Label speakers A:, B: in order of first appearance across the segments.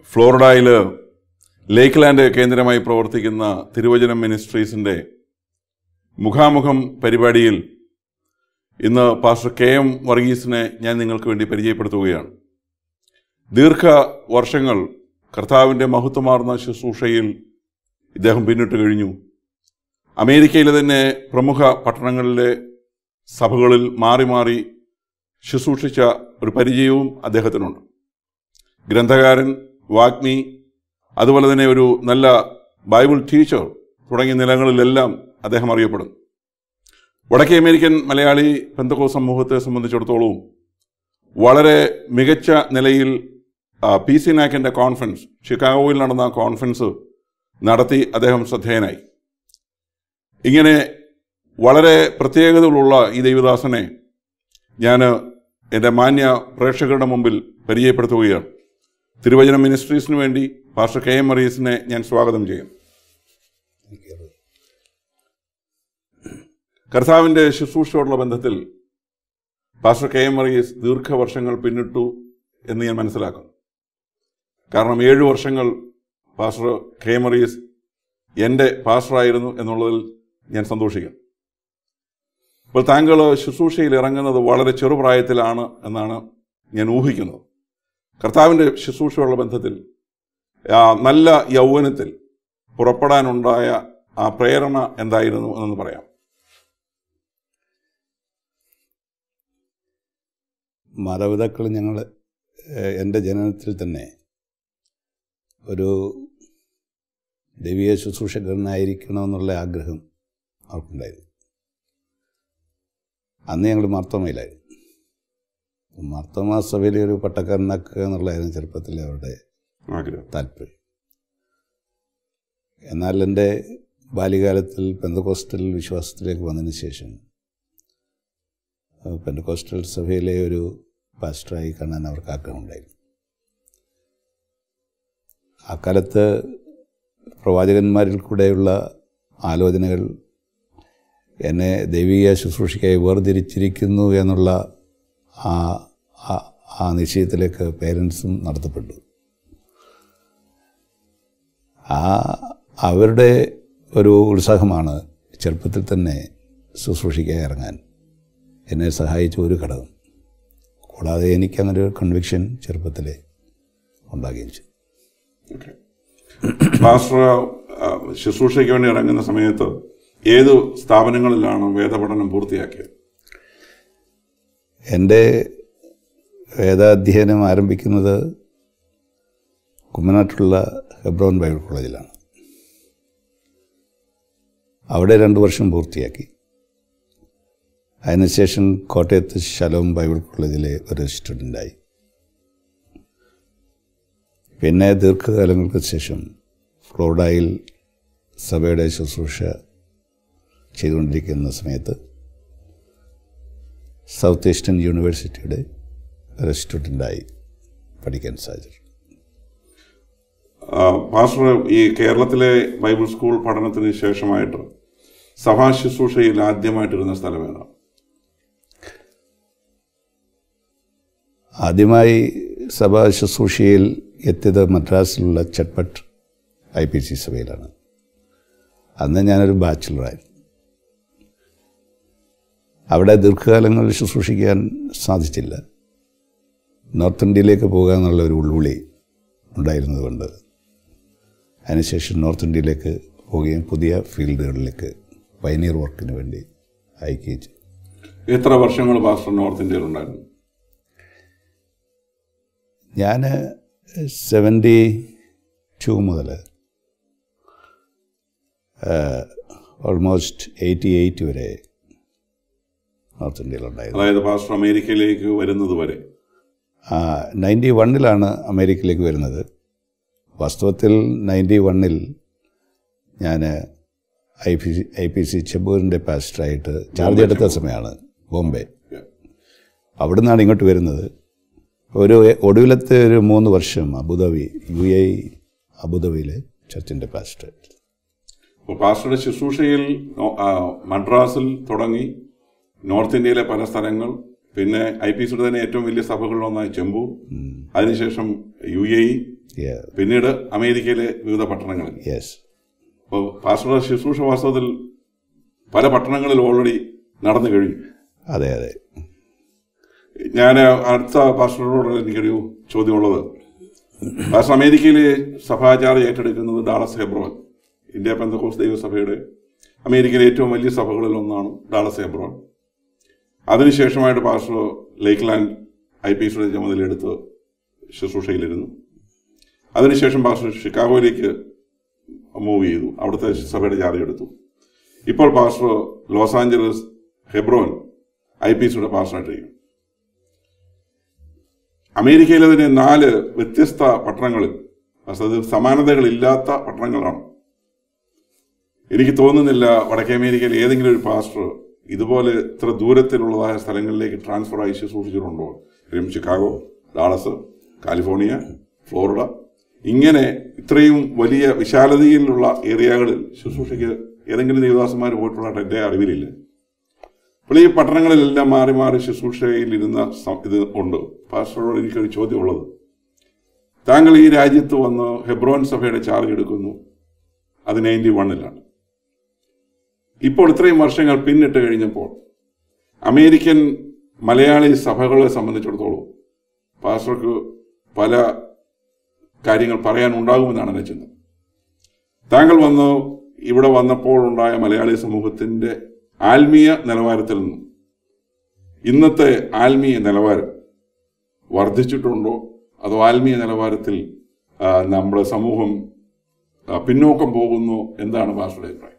A: ഫ്ലോറിഡയിൽ ലേക്ക് land കേന്ദ്രമായി പ്രവർത്തിക്കുന്ന തിരുവചനം മിനിസ്ട്രീസിന്റെ മുഖാമുഖം പരിപാടിയിൽ ഇന്ന് പാസ്റ്റർ കെ എം വർഗീസിനെ ഞാൻ നിങ്ങൾക്ക് വേണ്ടി പരിചയപ്പെടുത്തുകയാണ് ദീർഘ വർഷങ്ങൾ കർത്താവിൻ്റെ മഹത്വമാർന്ന ശുശ്രൂഷയിൽ ഇദ്ദേഹം പിന്നിട്ട് കഴിഞ്ഞു അമേരിക്കയിലെ തന്നെ പ്രമുഖ പട്ടണങ്ങളിലെ സഭകളിൽ മാറി മാറി ശുശ്രൂഷിച്ച ഒരു പരിചയവും അദ്ദേഹത്തിനുണ്ട് ഗ്രന്ഥകാരൻ വാഗ്മി അതുപോലെ തന്നെ ഒരു നല്ല ബൈബിൾ ടീച്ചർ തുടങ്ങിയ നിലകളിലെല്ലാം അദ്ദേഹം അറിയപ്പെടുന്നു വടക്കേ അമേരിക്കൻ മലയാളി പെന്തകോ സമൂഹത്തെ സംബന്ധിച്ചിടത്തോളം വളരെ മികച്ച നിലയിൽ ആ, പി സി നാക്കിൻ്റെ കോൺഫറൻസ് ഷിക്കാഗോയിൽ നടന്ന ആ കോൺഫറൻസ് നടത്തി അദ്ദേഹം ശ്രദ്ധേയനായി ഇങ്ങനെ വളരെ പ്രത്യേകതകളുള്ള ഈ ദൈവദാസനെ ഞാൻ എൻ്റെ മാന്യ പ്രേക്ഷകരുടെ മുമ്പിൽ പരിചയപ്പെടുത്തുകയാണ് തിരുവചന മിനിസ്ട്രീസിന് വേണ്ടി പാസ്റ്റർ കെ എം മറീസിനെ ഞാൻ സ്വാഗതം ചെയ്യും കർത്താവിൻ്റെ ശുശ്രൂഷയോടുള്ള ബന്ധത്തിൽ പാസ്റ്റർ കെ എം മറീസ് ദീർഘവർഷങ്ങൾ പിന്നിട്ടു എന്ന് ഞാൻ മനസ്സിലാക്കുന്നു കാരണം ഏഴു വർഷങ്ങൾ പാസ്റ്റർ കെ എം മറീസ് എൻ്റെ പാസ്റ്ററായിരുന്നു എന്നുള്ളതിൽ ഞാൻ സന്തോഷിക്കുന്നു ഇപ്പോൾ താങ്കൾ ശുശ്രൂഷയിൽ ഇറങ്ങുന്നത് വളരെ ചെറുപ്രായത്തിലാണ് എന്നാണ് ഞാൻ ഊഹിക്കുന്നത് കർത്താവിൻ്റെ ശുശ്രൂഷയുള്ള ബന്ധത്തിൽ ആ നല്ല യൗവനത്തിൽ പുറപ്പെടാനുണ്ടായ ആ പ്രേരണ എന്തായിരുന്നു എന്നൊന്ന് പറയാം
B: മാതാപിതാക്കൾ ഞങ്ങൾ ഏഹ്, എൻ്റെ ജനനത്തിൽ തന്നെ ഒരു ദൈവീയ ശുശ്രൂഷകരനായിരിക്കണമെന്നുള്ള ആഗ്രഹം അവർക്കുണ്ടായിരുന്നു അന്ന് ഞങ്ങൾ മാർത്തോമയിലായിരുന്നു മാർത്തോമ സഭയിലെ ഒരു പട്ടക്കാരനാക്കുക എന്നുള്ളതായിരുന്നു ചെറുപ്പത്തിലെ അവരുടെ
A: ആഗ്രഹം
B: താല്പര്യം എന്നാൽ എൻ്റെ ബാല്യകാലത്തിൽ പെന്തകോസ്റ്റൽ വിശ്വാസത്തിലേക്ക് വന്നതിന് ശേഷം അഹ് പെന്തകോസ്റ്റൽ സഭയിലെ ഒരു പാസ്റ്ററായി കാണാൻ അവർക്ക് ആഗ്രഹമുണ്ടായിരുന്നു ആ കാലത്ത് പ്രവാചകന്മാരിൽ കൂടെയുള്ള ആലോചനകൾ എന്നെ ദൈവിക ശുശ്രൂഷയ്ക്കായി വേർതിരിച്ചിരിക്കുന്നു എന്നുള്ള ആ ആ- ആ നിശ്ചയത്തിലേക്ക് പേരൻസും നടത്തപ്പെട്ടു ആ അവരുടെ ഒരു ഉത്സാഹമാണ് ചെറുപ്പത്തിൽ തന്നെ ശുശ്രൂഷിക്കാൻ ഇറങ്ങാൻ എന്നെ സഹായിച്ച ഒരു ഘടകം കൂടാതെ എനിക്കങ്ങനെ ഒരു കൺവിക്ഷൻ ചെറുപ്പത്തിലെ ഉണ്ടാകുകയും ചെയ്തു
A: പാസ്റ്റർ ആ, ശുശ്രൂഷയ്ക്ക് വേണ്ടി ഇറങ്ങുന്ന സമയത്ത് ഏത് സ്ഥാപനങ്ങളിലാണ് വേദപഠനം പൂർത്തിയാക്കിയത്
B: എൻ്റെ വേദാധ്യയനം ആരംഭിക്കുന്നത് കുമ്മനാട്ടുള്ള ഹെബ്രോൻ ബൈബിൾ കോളേജിലാണ് അവിടെ രണ്ട് വർഷം പൂർത്തിയാക്കി അതിനുശേഷം കോട്ടയത്ത് ശലോം ബൈബിൾ കോളേജിലെ ഒരു സ്റ്റുഡൻ്റായി പിന്നെ ദീർഘകാലങ്ങൾക്ക് ശേഷം ഫ്ലോറിഡയിൽ സഭയുടെ ശുശ്രൂഷ ചെയ്തുകൊണ്ടിരിക്കുന്ന സമയത്ത് സൗത്ത് ഈസ്റ്റേൺ യൂണിവേഴ്സിറ്റിയുടെ ഒരു സ്റ്റുഡൻ്റായി പഠിക്കാൻ സാധിച്ചു
A: ആ, പാസ്റ്റർ ഈ കേരളത്തിലെ ബൈബിൾ സ്കൂൾ പഠനത്തിന് ശേഷമായിട്ട് സഭാ ശുശ്രൂഷയിൽ ആദ്യമായിട്ടിരുന്ന സ്ഥലം ഏതാണ്
B: ആദ്യമായി സഭാ ശുശ്രൂഷയിൽ എത്തിയത് മദ്രാസിലുള്ള ചട്പട്ട് ഐ പി സി സഭയിലാണ് അന്ന് ഞാനൊരു ബാച്ചിലറായിരുന്നു അവിടെ ദീർഘകാലങ്ങൾ ശുശ്രൂഷിക്കാൻ സാധിച്ചില്ല നോർത്ത് ഇന്ത്യയിലേക്ക് പോകുക എന്നുള്ള ഒരു ഉൾവിളി ഉണ്ടായിരുന്നതുകൊണ്ട് അതിനുശേഷം നോർത്ത് ഇന്ത്യയിലേക്ക് പോവുകയും പുതിയ ഫീൽഡുകളിലേക്ക് പൈനീർ വർക്കിന് വേണ്ടി അയക്കുകയും ചെയ്തു
A: എത്ര വർഷങ്ങൾ പാസ്റ്റർ നോർത്ത് ഇന്ത്യയിൽ ഉണ്ടായിരുന്നു
B: ഞാൻ സെവൻറ്റി ടു മുതൽ ഓൾമോസ്റ്റ് എയ്റ്റി എയ്റ്റ് വരെ നോർത്ത് ഇന്ത്യയിലുണ്ടായിരുന്നു
A: അതായത് പാസ്റ്റർ അമേരിക്കയിലേക്ക് വരുന്നത് വരെ
B: നയൻറ്റി വണ്ണിലാണ് അമേരിക്കയിലേക്ക് വരുന്നത് വാസ്തവത്തിൽ നയൻറ്റി വണ്ണിൽ ഞാൻ I P C I P C ചെമ്പൂരിൻ്റെ പാസ്റ്ററായിട്ട് ചാർജ് എടുത്ത സമയമാണ് ബോംബെ അവിടെ നിന്നാണ് ഇങ്ങോട്ട് വരുന്നത് ഒരു ഒടുവിലത്തെ ഒരു മൂന്ന് വർഷം അബുദാബി യു എ അബുദാബിയിലെ ചർച്ചിൻ്റെ പാസ്റ്റർ
A: അപ്പോൾ പാസ്റ്ററുടെ ശുശ്രൂഷയിൽ നോ- ആ, മദ്രാസിൽ തുടങ്ങി നോർത്ത് ഇന്ത്യയിലെ പല സ്ഥലങ്ങൾ പിന്നെ ഐ പി സിയുടെ തന്നെ ഏറ്റവും വലിയ സഭകളിലൊന്നായ ചെമ്പൂർ അതിനുശേഷം യു എ ഇ പിന്നീട് അമേരിക്കയിലെ വിവിധ പട്ടണങ്ങളിൽ
B: യെസ്
A: അപ്പോൾ പാസ്റ്ററുടെ ശുശ്രൂഷ വാസ്തവത്തിൽ പല പട്ടണങ്ങളിൽ ഓൾറെഡി നടന്നു കഴിഞ്ഞു
B: അതെ അതെ
A: ഞാൻ അടുത്ത പാസ്റ്ററോട് എനിക്കൊരു ചോദ്യമുള്ളത് പാസ്റ്റർ അമേരിക്കയിലെ സഭാചാരം ഏറ്റെടുക്കുന്നത് ഡാളസ് ഹെബ്രോൻ ഇന്ത്യ പെന്തക്കോസ് ദൈവസഭയുടെ അമേരിക്കയിലെ ഏറ്റവും വലിയ സഭകളിൽ ഒന്നാണ് ഡാളസ് ഹെബ്രോൻ അതിനുശേഷമായിട്ട് പാസ്റ്റർ ലേക്ക്ലാൻഡ് ഐ പി സിയുടെ ചുമതലയെടുത്ത് ശുശ്രൂഷയിലിരുന്നു അതിനുശേഷം പാസ്റ്റർ ഷിക്കാഗോയിലേക്ക് മൂവ് ചെയ്തു അവിടുത്തെ സഭയുടെ ചാർജ് എടുത്തു ഇപ്പോൾ pastor Los Angeles Hebron I P സിയുടെ പാസ്റ്ററായിട്ടിരിക്കും അമേരിക്കയിലെ തന്നെ നാല് വ്യത്യസ്ത പട്ടണങ്ങളിൽ അത് സമാനതകളില്ലാത്ത പട്ടണങ്ങളാണ് എനിക്ക് തോന്നുന്നില്ല വടക്കേ അമേരിക്കയിൽ ഏതെങ്കിലും ഒരു പാസ്റ്റർ ഇതുപോലെ ഇത്ര ദൂരത്തിലുള്ളതായ സ്ഥലങ്ങളിലേക്ക് ട്രാൻസ്ഫർ ആയി ശുശ്രൂഷിച്ചിട്ടുണ്ടോ കാര്യം ചിക്കാഗോ ഡാളസ് കാലിഫോർണിയ ഫ്ലോറിഡ ഇങ്ങനെ ഇത്രയും വലിയ വിശാലതയിലുള്ള ഏരിയകളിൽ ശുശ്രൂഷയ്ക്ക് ഏതെങ്കിലും ദേവദാസന്മാർ പോയിട്ടുള്ളതായിട്ട് എൻ്റെ അറിവിലില്ല അപ്പോൾ ഈ പട്ടണങ്ങളിലെല്ലാം മാറി മാറി ശുശ്രൂഷയിൽ ഇരുന്ന സം- ഇത് ഉണ്ട് പാസ്റ്ററോട് എനിക്കൊരു ചോദ്യമുള്ളത് താങ്കൾ ഈ രാജ്യത്ത് വന്ന് ഹെബ്രോൻ സഭയുടെ ചാർജ് എടുക്കുന്നു അത് നയൻറ്റി വണ്ണിലാണ് ഇപ്പോൾ ഇത്രയും വർഷങ്ങൾ പിന്നിട്ട് കഴിഞ്ഞപ്പോൾ അമേരിക്കൻ മലയാളി സഭകളെ സംബന്ധിച്ചിടത്തോളം പാസ്റ്റർക്ക് പല കാര്യങ്ങൾ പറയാനുണ്ടാകുമെന്നാണ് എൻ്റെ ചിന്ത താങ്കൾ വന്ന് ഇവിടെ വന്നപ്പോൾ ഉണ്ടായ മലയാളി സമൂഹത്തിന്റെ ആത്മീയ നിലവാരത്തിൽ നിന്നും ഇന്നത്തെ ആത്മീയ നിലവാരം വർദ്ധിച്ചിട്ടുണ്ടോ അതോ ആത്മീയ നിലവാരത്തിൽ ആ, നമ്മുടെ സമൂഹം ആ, പിന്നോക്കം പോകുന്നു എന്താണ് പാസ്റ്ററുടെ അഭിപ്രായം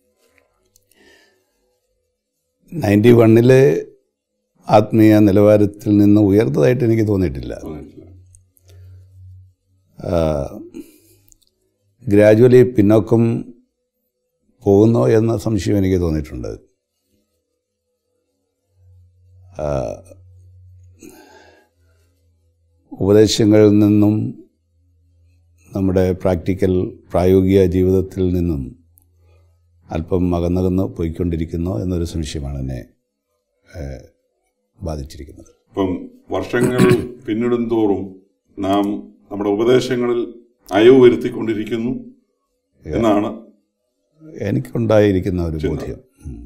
B: നയൻറ്റി വണ്ണിലെ ആത്മീയ നിലവാരത്തിൽ നിന്ന് ഉയർന്നതായിട്ട് എനിക്ക് തോന്നിയിട്ടില്ല
A: തോന്നിയിട്ടില്ല.
B: ഗ്രാജുവലി പിന്നോക്കം പോകുന്നോ എന്ന സംശയം എനിക്ക് തോന്നിയിട്ടുണ്ട് ആ, ഉപദേശങ്ങളിൽ നിന്നും നമ്മുടെ പ്രാക്ടിക്കൽ പ്രായോഗിക ജീവിതത്തിൽ നിന്നും അല്പം അകന്നകന്ന് പോയിക്കൊണ്ടിരിക്കുന്നോ എന്നൊരു സംശയമാണ് എന്നെ ഏ, ബാധിച്ചിരിക്കുന്നത്
A: ഇപ്പം വർഷങ്ങൾ പിന്നിടും തോറും നാം നമ്മുടെ ഉപദേശങ്ങളിൽ അയവ് വരുത്തിക്കൊണ്ടിരിക്കുന്നു എന്നാണ്
B: എനിക്കുണ്ടായിരിക്കുന്ന ഒരു ബോധ്യം ഉം.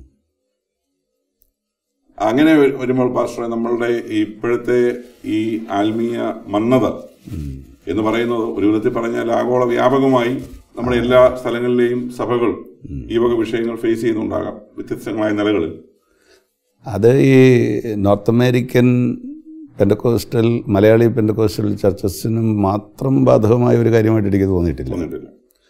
A: അങ്ങനെ വ- വരുമ്പോൾ പാസ്റ്ററെ നമ്മളുടെ ഈ ഇപ്പോഴത്തെ ഈ ആത്മീയ മന്നത എന്ന് പറയുന്നത് ഒരു വിധത്തിൽ പറഞ്ഞാൽ ആഗോള വ്യാപകമായി നമ്മുടെ എല്ലാ സ്ഥലങ്ങളിലെയും സഭകൾ ഈ വക വിഷയങ്ങൾ ഫേസ് ചെയ്യുന്നുണ്ടാകാം വ്യത്യസ്തങ്ങളായ നിലകളിൽ
B: അത് ഈ North American Pentecostal Malayali Pentecostal ചർച്ചസിനും മാത്രം ബാധകമായ ഒരു കാര്യമായിട്ട് എനിക്ക് തോന്നിയിട്ടില്ല
A: തോന്നിയിട്ടില്ല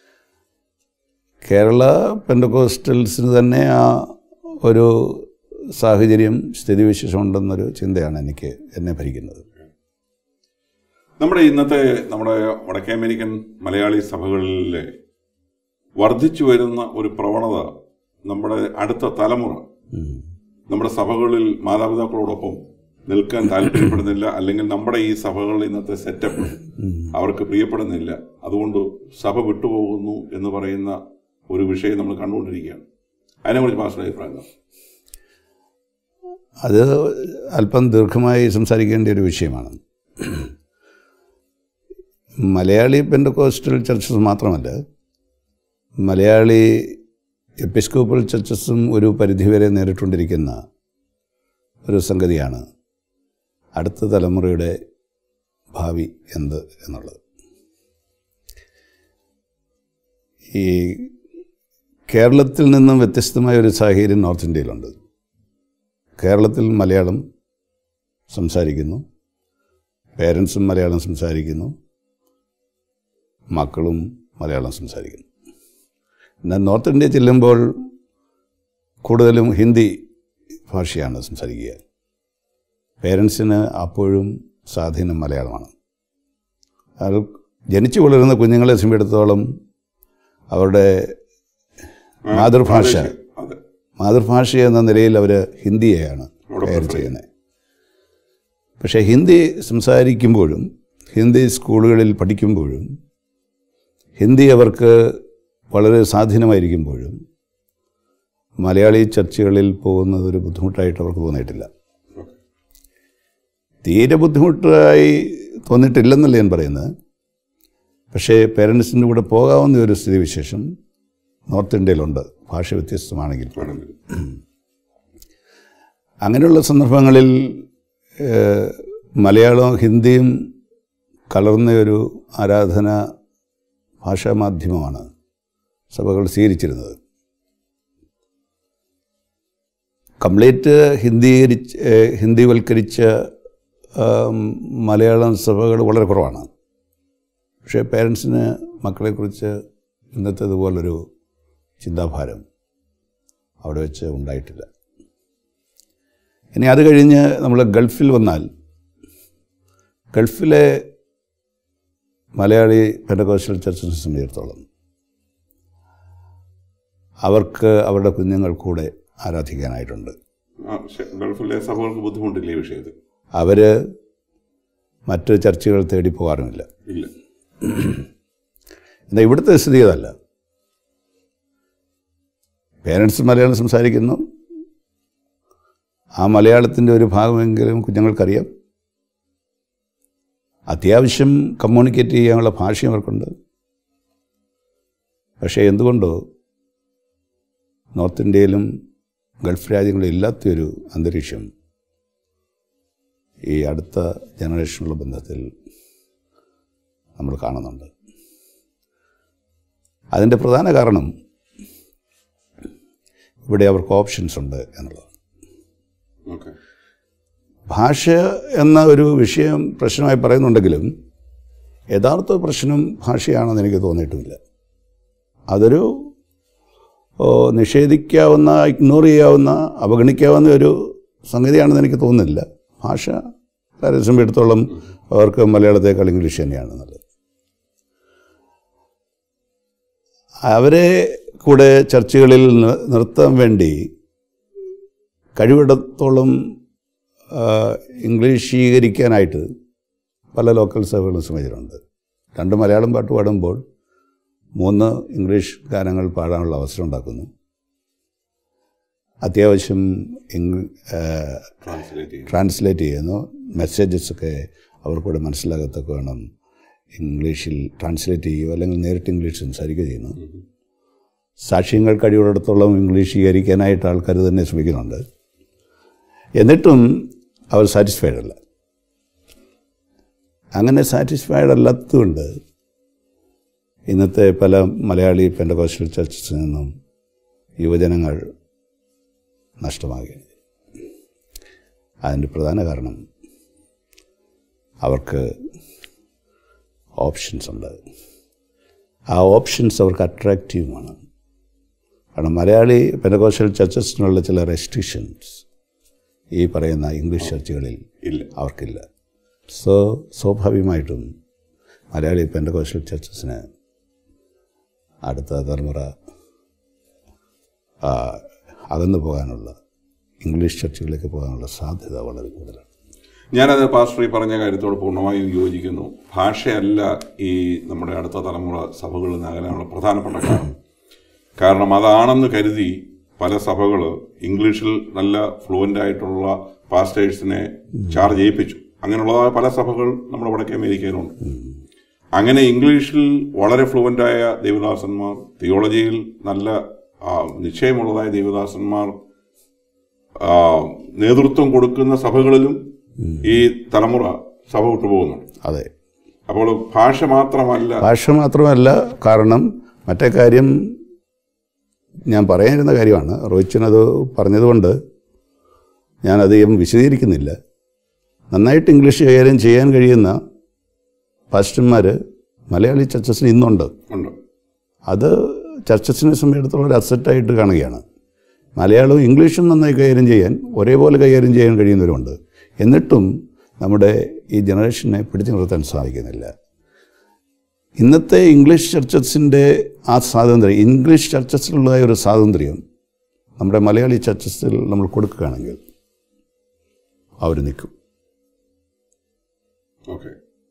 B: കേരള പെൻഡക്കോസ്റ്റൽസിന് തന്നെ ആ ഒരു സാഹചര്യം സ്ഥിതിവിശേഷം ഉണ്ടെന്നൊരു ചിന്തയാണ് എനിക്ക് എന്നെ ഭരിക്കുന്നത്
A: നമ്മുടെ ഇന്നത്തെ നമ്മുടെ വടക്കേ അമേരിക്കൻ മലയാളി സഭകളിലെ വർദ്ധിച്ചു വരുന്ന ഒരു പ്രവണത നമ്മുടെ അടുത്ത തലമുറ
B: ഉം.
A: നമ്മുടെ സഭകളിൽ മാതാപിതാക്കളോടൊപ്പം നിൽക്കാൻ താല്പര്യപ്പെടുന്നില്ല അല്ലെങ്കിൽ നമ്മുടെ ഈ സഭകളിൽ ഇന്നത്തെ സെറ്റപ്പ് അവർക്ക് പ്രിയപ്പെടുന്നില്ല അതുകൊണ്ട് സഭ വിട്ടുപോകുന്നു എന്ന് പറയുന്ന ഒരു വിഷയം നമ്മൾ കണ്ടുകൊണ്ടിരിക്കുകയാണ് അതിനെക്കുറിച്ച് മാസ്റ്റർ അഭിപ്രായം എന്താണ്?
B: അത് അല്പം ദീർഘമായി സംസാരിക്കേണ്ട ഒരു വിഷയമാണ് മലയാളി പെൻഡക്കോസ്റ്റൽ ചർച്ചസ് മാത്രമല്ല മലയാളി എപ്പിസ്കോപ്പൽ ചർച്ചസും ഒരു പരിധിവരെ നേരിട്ടുകൊണ്ടിരിക്കുന്ന ഒരു സംഗതിയാണ് അടുത്ത തലമുറയുടെ ഭാവി എന്ത് എന്നുള്ളത് ഈ കേരളത്തിൽ നിന്നും വ്യത്യസ്തമായ ഒരു സാഹചര്യം നോർത്ത് ഇന്ത്യയിലുണ്ട് കേരളത്തിൽ മലയാളം സംസാരിക്കുന്നു പേരൻസും മലയാളം സംസാരിക്കുന്നു മക്കളും മലയാളം സംസാരിക്കുന്നു എന്നാൽ നോർത്ത് ഇന്ത്യ ചെല്ലുമ്പോൾ കൂടുതലും ഹിന്ദി ഭാഷയാണ് സംസാരിക്കുക പേരൻസിന് അപ്പോഴും സ്വാധീനം മലയാളമാണ് അത് ജനിച്ചു വളരുന്ന കുഞ്ഞുങ്ങളെ സംബന്ധിച്ചിടത്തോളം അവരുടെ മാതൃഭാഷ
A: അതെ
B: മാതൃഭാഷ എന്ന നിലയിൽ അവർ ഹിന്ദിയെയാണ്
A: അവിടെ
B: കയർ
A: prefer
B: ചെയ്യുന്നത് പക്ഷേ ഹിന്ദി സംസാരിക്കുമ്പോഴും ഹിന്ദി സ്കൂളുകളിൽ പഠിക്കുമ്പോഴും ഹിന്ദി അവർക്ക് വളരെ സ്വാധീനമായിരിക്കുമ്പോഴും മലയാളി ചർച്ചകളിൽ പോകുന്നത് ഒരു ബുദ്ധിമുട്ടായിട്ട് അവർക്ക് തോന്നിയിട്ടില്ല തീരെ ബുദ്ധിമുട്ടായി തോന്നിയിട്ടില്ലെന്നല്ല ഞാൻ പറയുന്നത് പക്ഷേ പേരൻസിൻ്റെ കൂടെ പോകാവുന്ന ഒരു സ്ഥിതിവിശേഷം നോർത്ത് ഇന്ത്യയിലുണ്ട് ഭാഷ വ്യത്യസ്തമാണെങ്കിൽ
A: ആണെങ്കിൽ
B: അങ്ങനെയുള്ള സന്ദർഭങ്ങളിൽ ഏഹ്, മലയാളവും ഹിന്ദിയും കലർന്ന ഒരു ആരാധന ഭാഷാ മാധ്യമമാണ് സഭകൾ സ്വീകരിച്ചിരുന്നത് കംപ്ലീറ്റ് ഹിന്ദീകരിച്ച് ഏഹ്, ഹിന്ദിവൽക്കരിച്ച ആം, മലയാളം സഭകൾ വളരെ കുറവാണ് പക്ഷേ പേരൻസിന് മക്കളെക്കുറിച്ച് ഇന്നത്തേതുപോലൊരു ചിന്താഭാരം അവിടെ വെച്ച് ഉണ്ടായിട്ടില്ല ഇനി അത് കഴിഞ്ഞ് നമ്മൾ ഗൾഫിൽ വന്നാൽ ഗൾഫിലെ മലയാളി പെൻഡകോസ്റ്റൽ ചർച്ചിനെ സംബന്ധിച്ചിടത്തോളം അവർക്ക് അവരുടെ കുഞ്ഞുങ്ങൾ കൂടെ ആരാധിക്കാനായിട്ടുണ്ട്
A: ആ, ശ- ഗൾഫിലെ സഭകൾക്ക് ബുദ്ധിമുട്ടില്ല ഈ വിഷയത്തിൽ
B: അവർ മറ്റ് ചർച്ചുകൾ തേടി പോകാറുമില്ല
A: ഇല്ല
B: എന്നാൽ ഇവിടുത്തെ സ്ഥിതി അതല്ല പേരൻസ് മലയാളം സംസാരിക്കുന്നു ആ മലയാളത്തിൻ്റെ ഒരു ഭാഗമെങ്കിലും കുഞ്ഞുങ്ങൾക്കറിയാം അത്യാവശ്യം കമ്മ്യൂണിക്കേറ്റ് ചെയ്യാനുള്ള ഭാഷയും അവർക്കുണ്ട് പക്ഷേ എന്തുകൊണ്ടോ നോർത്ത് ഇന്ത്യയിലും ഗൾഫ് രാജ്യങ്ങളിലും ഇല്ലാത്തൊരു അന്തരീക്ഷം ഈ അടുത്ത ജനറേഷനുള്ള ബന്ധത്തിൽ നമ്മൾ കാണുന്നുണ്ട് അതിൻ്റെ പ്രധാന കാരണം ഇവിടെ അവർക്ക് ഓപ്ഷൻസ് ഉണ്ട് എന്നുള്ളത്
A: ഓക്കെ
B: ഭാഷ എന്ന ഒരു വിഷയം പ്രശ്നമായി പറയുന്നുണ്ടെങ്കിലും യഥാർത്ഥ പ്രശ്നം ഭാഷയാണെന്ന് എനിക്ക് തോന്നിയിട്ടുമില്ല അതൊരു ഓ, നിഷേധിക്കാവുന്ന ഇഗ്നോർ ചെയ്യാവുന്ന അവഗണിക്കാവുന്ന ഒരു സംഗതിയാണെന്ന് എനിക്ക് തോന്നുന്നില്ല ഭാഷ കാര്യം സംബന്ധിച്ചിടത്തോളം അവർക്ക് മലയാളത്തേക്കാൾ ഇംഗ്ലീഷ് തന്നെയാണ് നല്ലത് അവരെ കൂടെ ചർച്ചകളിൽ നി- നിർത്താൻ വേണ്ടി കഴിവിടത്തോളം ആ, ഇംഗ്ലീഷീകരിക്കാനായിട്ട് പല ലോക്കൽ സഭകളും ശ്രമിച്ചിട്ടുണ്ട് രണ്ട് മലയാളം പാട്ട് പാടുമ്പോൾ മൂന്ന് ഇംഗ്ലീഷ് ഗാനങ്ങൾ പാടാനുള്ള അവസരം ഉണ്ടാക്കുന്നു അത്യാവശ്യം ഇംഗ് ആ,
A: ട്രാൻസ്ലേറ്റ് ചെയ്യും
B: ട്രാൻസ്ലേറ്റ് ചെയ്യുന്നു മെസ്സേജസ് ഒക്കെ അവർക്കൂടെ മനസ്സിലാകത്തൊക്കെ വേണം ഇംഗ്ലീഷിൽ ട്രാൻസ്ലേറ്റ് ചെയ്യുകയോ അല്ലെങ്കിൽ നേരിട്ട് ഇംഗ്ലീഷ് സംസാരിക്കുകയോ ചെയ്യുന്നു സാക്ഷ്യങ്ങൾ കഴിവുള്ളിടത്തോളം ഇംഗ്ലീഷീകരിക്കാനായിട്ട് ആൾക്കാർ തന്നെ ശ്രമിക്കുന്നുണ്ട് എന്നിട്ടും അവർ സാറ്റിസ്ഫൈഡ് അല്ല അങ്ങനെ സാറ്റിസ്ഫൈഡ് അല്ലാത്തതുകൊണ്ട് ഇന്നത്തെ പല മലയാളി പെൻഡകോസ്റ്റൽ ചർച്ചസിൽ നിന്നും യുവജനങ്ങൾ നഷ്ടമാകുകയാണ് അതിൻ്റെ പ്രധാന കാരണം അവർക്ക് ഓപ്ഷൻസ് ഉണ്ട് ആ ഓപ്ഷൻസ് അവർക്ക് അട്രാക്റ്റീവുമാണ് കാരണം മലയാളി പെനകോസ്റ്റൽ ചർച്ചസിനുള്ള ചില റെസ്ട്രിക്ഷൻസ് ഈ പറയുന്ന ഇംഗ്ലീഷ് ചർച്ചുകളിൽ
A: ഇല്ല
B: അവർക്കില്ല സോ സ്വാഭാവികമായിട്ടും മലയാളി പെൻഡകോസ്റ്റൽ ചർച്ചസിന് അടുത്ത തലമുറ ആ, അകന്നു പോകാനുള്ള ഇംഗ്ലീഷ് ചർച്ചുകളിലേക്ക് പോകാനുള്ള സാധ്യത വളരെ കൂടുതലാണ്
A: ഞാനത് പാസ്റ്റർ ഈ പറഞ്ഞ കാര്യത്തോട് പൂർണ്ണമായും യോജിക്കുന്നു ഭാഷയല്ല ഈ നമ്മുടെ അടുത്ത തലമുറ സഭകളിൽ നിന്ന് അകലാനുള്ള പ്രധാനപ്പെട്ട കാരണം കാരണം അതാണെന്ന് കരുതി പല സഭകൾ ഇംഗ്ലീഷിൽ നല്ല ഫ്ലുവൻ്റ് ആയിട്ടുള്ള പാസ്റ്റേഴ്സിനെ ചാർജ് ചെയ്യിപ്പിച്ചു അങ്ങനെയുള്ളതായ പല സഭകൾ നമ്മുടെ വടക്കേ അമേരിക്കയിലുണ്ട് അങ്ങനെ ഇംഗ്ലീഷിൽ വളരെ ഫ്ലുവൻ്റായ ദേവദാസന്മാർ തിയോളജിയിൽ നല്ല ആ, നിശ്ചയമുള്ളതായ ദേവദാസന്മാർ ആ, നേതൃത്വം കൊടുക്കുന്ന സഭകളിലും ഈ തലമുറ സഭ വിട്ടുപോകുന്നുണ്ട്
B: അതെ
A: അപ്പോൾ ഭാഷ മാത്രമല്ല
B: ഭാഷ മാത്രമല്ല കാരണം മറ്റേ കാര്യം ഞാൻ പറയാനിരുന്ന കാര്യമാണ് റോയിച്ചനത് പറഞ്ഞതുകൊണ്ട് ഞാനധികം വിശദീകരിക്കുന്നില്ല നന്നായിട്ട് ഇംഗ്ലീഷ് കൈകാര്യം ചെയ്യാൻ കഴിയുന്ന പാസ്റ്റർമാർ മലയാളി ചർച്ചസിന് ഇന്നുണ്ട്
A: ഉണ്ട്
B: അത് ചർച്ചസിനെ സംബന്ധിച്ചിടത്തോളം ഒരു അസറ്റായിട്ട് കാണുകയാണ് മലയാളവും ഇംഗ്ലീഷും നന്നായി കൈകാര്യം ചെയ്യാൻ ഒരേപോലെ കൈകാര്യം ചെയ്യാൻ കഴിയുന്നവരുണ്ട് എന്നിട്ടും നമ്മുടെ ഈ ജനറേഷനെ പിടിച്ചു നിർത്താൻ സാധിക്കുന്നില്ല ഇന്നത്തെ ഇംഗ്ലീഷ് ചർച്ചസിൻ്റെ ആ സ്വാതന്ത്ര്യം ഇംഗ്ലീഷ് ചർച്ചസിലുള്ള ഒരു സ്വാതന്ത്ര്യം നമ്മുടെ മലയാളി ചർച്ചസിൽ നമ്മൾ കൊടുക്കുകയാണെങ്കിൽ അവർ നിൽക്കും
A: ഓക്കെ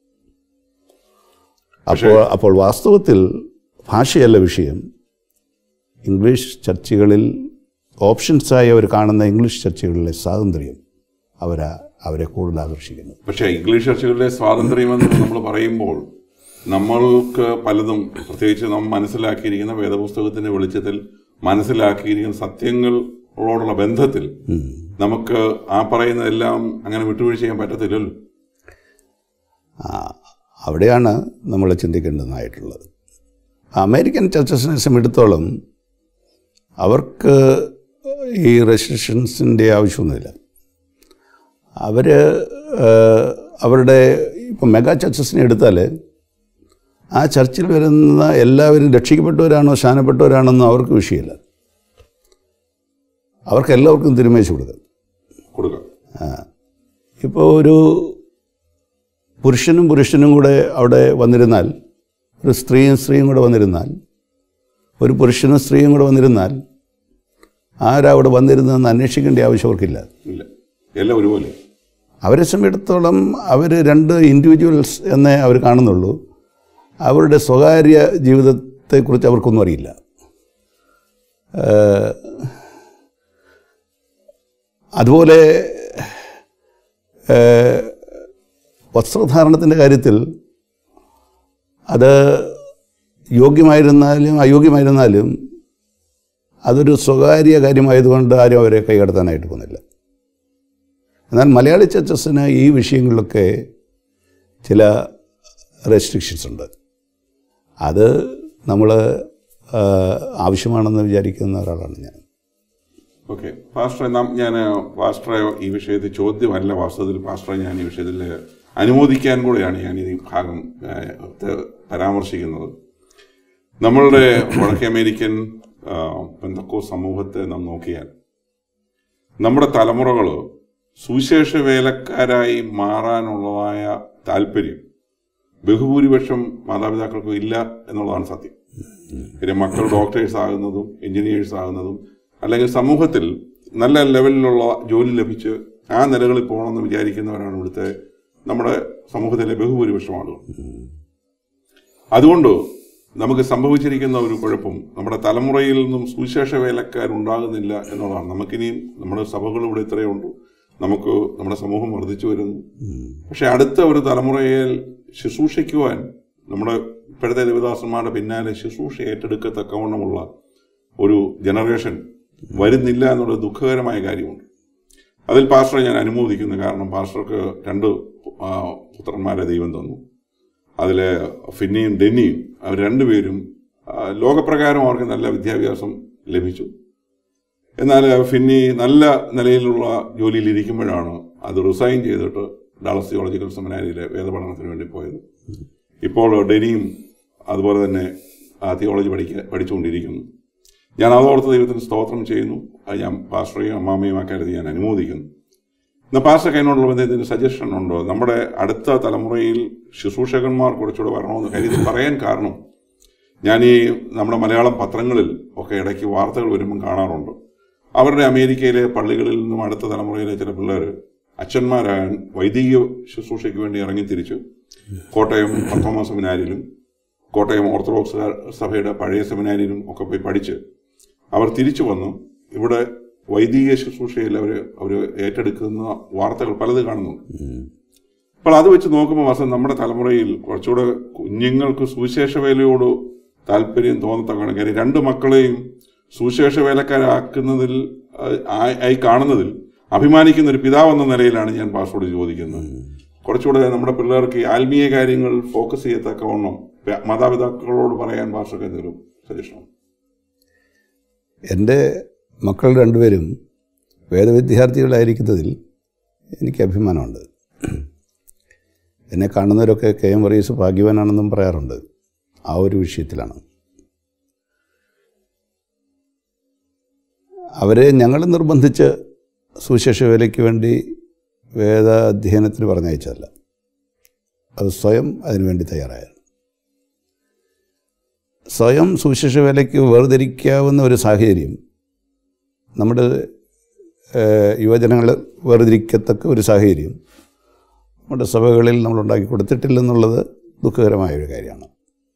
B: അപ്പോൾ അപ്പോൾ വാസ്തവത്തിൽ ഭാഷയല്ല വിഷയം ഇംഗ്ലീഷ് ചർച്ചകളിൽ ഓപ്ഷൻസായി അവർ കാണുന്ന ഇംഗ്ലീഷ് ചർച്ചകളിലെ സ്വാതന്ത്ര്യം അവരെ അവരെ കൂടുതൽ ആകർഷിക്കുന്നു
A: പക്ഷേ ഇംഗ്ലീഷ് ചർച്ചകളിലെ സ്വാതന്ത്ര്യമെന്ന് നമ്മൾ പറയുമ്പോൾ നമ്മൾക്ക് പലതും പ്രത്യേകിച്ച് നാം മനസ്സിലാക്കിയിരിക്കുന്ന വേദപുസ്തകത്തിന്റെ വെളിച്ചത്തിൽ മനസ്സിലാക്കിയിരിക്കുന്ന സത്യങ്ങളോടുള്ള ബന്ധത്തിൽ നമുക്ക് ആ പറയുന്നതെല്ലാം അങ്ങനെ വിട്ടുവീഴ്ച ചെയ്യാൻ പറ്റത്തില്ലല്ലോ
B: ആ, അവിടെയാണ് നമ്മൾ ചിന്തിക്കേണ്ടതായിട്ടുള്ളത് അമേരിക്കൻ ചർച്ചസിനെ സംബന്ധിച്ചിടത്തോളം അവർക്ക് ഈ റെസ്ട്രിക്ഷൻസിൻ്റെ ആവശ്യമൊന്നുമില്ല അവർ അവരുടെ ഇപ്പം മെഗാ ചർച്ചസിനെ എടുത്താൽ ആ ചർച്ചിൽ വരുന്ന എല്ലാവരും രക്ഷിക്കപ്പെട്ടവരാണോ ശാനപ്പെട്ടവരാണെന്നോ അവർക്ക് വിഷയമില്ല അവർക്ക് എല്ലാവർക്കും തിരുമേശ കൊടുക്കും
A: കൊടുക്കാം
B: ഇപ്പോൾ ഒരു പുരുഷനും പുരുഷനും കൂടെ അവിടെ വന്നിരുന്നാൽ ഒരു സ്ത്രീയും സ്ത്രീയും കൂടെ വന്നിരുന്നാൽ ഒരു പുരുഷനും സ്ത്രീയും കൂടെ വന്നിരുന്നാൽ ആരാ അവിടെ വന്നിരുന്നതെന്ന് അന്വേഷിക്കേണ്ട ആവശ്യം അവർക്കില്ല
A: ഇല്ല എല്ലാം ഒരുപോലെ
B: അവരെ സംബന്ധിച്ചിടത്തോളം അവർ രണ്ട് ഇൻഡിവിജ്വൽസ് എന്നേ അവർ കാണുന്നുള്ളൂ അവരുടെ സ്വകാര്യ ജീവിതത്തെക്കുറിച്ച് അവർക്കൊന്നും അറിയില്ല ഏഹ്, അതുപോലെ ഏഹ്, വസ്ത്രധാരണത്തിൻ്റെ കാര്യത്തിൽ അത് യോഗ്യമായിരുന്നാലും അയോഗ്യമായിരുന്നാലും അതൊരു സ്വകാര്യ കാര്യമായതുകൊണ്ട് ആരും അവരെ കൈകടത്താനായിട്ട് പോകുന്നില്ല എന്നാൽ മലയാളി ചർച്ചസിന് ഈ വിഷയങ്ങളിലൊക്കെ ചില റെസ്ട്രിക്ഷൻസ് ഉണ്ട് അത് നമ്മൾ ആവശ്യമാണെന്ന് വിചാരിക്കുന്ന ഒരാളാണ് ഞാൻ
A: ഓക്കെ പാസ്റ്ററെ നാം ഞാൻ പാസ്റ്ററെ ഈ വിഷയത്തിൽ ചോദ്യമല്ല വാസ്തവത്തിൽ പാസ്റ്ററെ ഞാൻ ഈ വിഷയത്തിൽ അനുമോദിക്കാൻ കൂടെയാണ് ഞാൻ ഈ ഭാഗം ആ, ത്തെ പരാമർശിക്കുന്നത് നമ്മളുടെ വടക്കേ അമേരിക്കൻ ആ, പെന്തക്കോ സമൂഹത്തെ നാം നോക്കിയാൽ നമ്മുടെ തലമുറകൾ സുവിശേഷ വേലക്കാരായി മാറാനുള്ളതായ താല്പര്യം ബഹുഭൂരിപക്ഷം മാതാപിതാക്കൾക്കും ഇല്ല എന്നുള്ളതാണ് സത്യം പിന്നെ മക്കൾ ഡോക്ടേഴ്സ് ആകുന്നതും എഞ്ചിനീയേഴ്സ് ആകുന്നതും അല്ലെങ്കിൽ സമൂഹത്തിൽ നല്ല ലെവലിലുള്ള ജോലി ലഭിച്ച് ആ നിലകളിൽ പോകണമെന്ന് വിചാരിക്കുന്നവരാണ് ഇവിടുത്തെ നമ്മുടെ സമൂഹത്തിലെ ബഹുഭൂരിപക്ഷം ആളുകൾ അതുകൊണ്ട് നമുക്ക് സംഭവിച്ചിരിക്കുന്ന ഒരു കുഴപ്പം നമ്മുടെ തലമുറയിൽ നിന്നും സുവിശേഷ വേലക്കാരുണ്ടാകുന്നില്ല എന്നുള്ളതാണ് നമുക്കിനിയും നമ്മുടെ സഭകൾ ഇവിടെ ഇത്രയേ ഉള്ളൂ നമുക്ക് നമ്മുടെ സമൂഹം വർദ്ധിച്ചു വരുന്നു പക്ഷെ അടുത്ത ഒരു തലമുറയിൽ ശുശ്രൂഷിക്കുവാൻ നമ്മുടെ ഇപ്പോഴത്തെ ദേവദാസന്മാരുടെ പിന്നാലെ ശുശ്രൂഷ ഏറ്റെടുക്കത്തക്കവണ്ണമുള്ള ഒരു ജനറേഷൻ വരുന്നില്ല എന്നുള്ള ദുഃഖകരമായ കാര്യമുണ്ട് അതിൽ പാസ്റ്ററെ ഞാൻ അനുമോദിക്കുന്നു കാരണം പാസ്റ്റർക്ക് രണ്ട് ആ, പുത്രന്മാരെ ദൈവം തന്നു അതിൽ ഫിന്നിയും ഡെന്നിയും അവർ രണ്ടുപേരും ആ, ലോകപ്രകാരം അവർക്ക് നല്ല വിദ്യാഭ്യാസം ലഭിച്ചു എന്നാൽ ഫിന്നി നല്ല നിലയിലുള്ള ജോലിയിൽ ഇരിക്കുമ്പോഴാണ് അത് റിസൈൻ ചെയ്തിട്ട് ഡാളസ് തിയോളജിക്കൽ സെമിനാരിയിലെ വേദപഠനത്തിന് വേണ്ടി പോയത് ഇപ്പോൾ ഡെനിയും അതുപോലെ തന്നെ ആ, തിയോളജി പഠിക്ക പഠിച്ചുകൊണ്ടിരിക്കുന്നു ഞാൻ അതോർത്ത് ദൈവത്തിന് സ്തോത്രം ചെയ്യുന്നു അത് ഞാൻ പാസ്റ്ററെയും അമ്മാമയും ആ കരുതി ഞാൻ അനുമോദിക്കുന്നു എന്നാൽ പാസ്റ്റർക്ക് അതിനോടുള്ള ബന്ധത്തിന് സജഷൻ ഉണ്ടോ നമ്മുടെ അടുത്ത തലമുറയിൽ ശുശ്രൂഷകന്മാർ കുറച്ചുകൂടെ വരണമെന്ന് കരുതി പറയാൻ കാരണം ഞാൻ ഈ നമ്മുടെ മലയാളം പത്രങ്ങളിൽ ഒക്കെ ഇടയ്ക്ക് വാർത്തകൾ വരുമ്പം കാണാറുണ്ട് അവരുടെ അമേരിക്കയിലെ പള്ളികളിൽ നിന്നും അടുത്ത തലമുറയിലെ ചില പിള്ളേർ അച്ഛന്മാരാകാൻ വൈദിക ശുശ്രൂഷയ്ക്ക് വേണ്ടി ഇറങ്ങി തിരിച്ചു കോട്ടയം പത്തോമ സെമിനാരിലും കോട്ടയം ഓർത്തഡോക്സ് സഭയുടെ പഴയ സെമിനാരിലും ഒക്കെ പോയി പഠിച്ച് അവർ തിരിച്ചു വന്നു ഇവിടെ വൈദിക ശുശ്രൂഷയിൽ അവർ അവർ ഏറ്റെടുക്കുന്ന വാർത്തകൾ പലത് കാണുന്നുണ്ട് അപ്പോൾ അത് വെച്ച് നോക്കുമ്പോൾ വാസം നമ്മുടെ തലമുറയിൽ കുറച്ചുകൂടെ കുഞ്ഞുങ്ങൾക്ക് സുവിശേഷ വേലയോട് താല്പര്യം തോന്നത്തക്കണം കാര്യം രണ്ട് മക്കളെയും സുവിശേഷ വേലക്കാരാക്കുന്നതിൽ ആ, ആയി ആയി കാണുന്നതിൽ അഭിമാനിക്കുന്ന ഒരു പിതാവ് എന്ന നിലയിലാണ് ഞാൻ പാസ്പോർട്ട് ചോദിക്കുന്നത് കുറച്ചുകൂടെ നമ്മുടെ പിള്ളേർക്ക് ഈ ആത്മീയ കാര്യങ്ങൾ ഫോക്കസ് ചെയ്യത്തക്കവണ്ണം പ- മാതാപിതാക്കളോട് പറയാൻ ഭാഷക്ക് എന്തെങ്കിലും സജഷൻ
B: എൻ്റെ മക്കൾ രണ്ടുപേരും വേദവിദ്യാർത്ഥികളായിരിക്കുന്നതിൽ എനിക്ക് അഭിമാനമുണ്ട് എന്നെ കാണുന്നവരൊക്കെ കെ എം വർഗീസ് ഭാഗ്യവാനാണെന്നും പറയാറുണ്ട് ആ ഒരു വിഷയത്തിലാണ് അവരെ ഞങ്ങൾ നിർബന്ധിച്ച് സുവിശേഷ വേലയ്ക്ക് വേണ്ടി വേദ അധ്യയനത്തിന് പറഞ്ഞയച്ചതല്ല അത് സ്വയം അതിനുവേണ്ടി തയ്യാറായാണ് സ്വയം സുവിശേഷ വേലയ്ക്ക് വേർതിരിക്കാവുന്ന ഒരു സാഹചര്യം നമ്മുടെ ഏഹ്, യുവജനങ്ങൾ വേർതിരിക്കത്തക്ക ഒരു സാഹചര്യം നമ്മുടെ സഭകളിൽ നമ്മൾ ഉണ്ടാക്കി കൊടുത്തിട്ടില്ലെന്നുള്ളത് ദുഃഖകരമായ ഒരു കാര്യമാണ്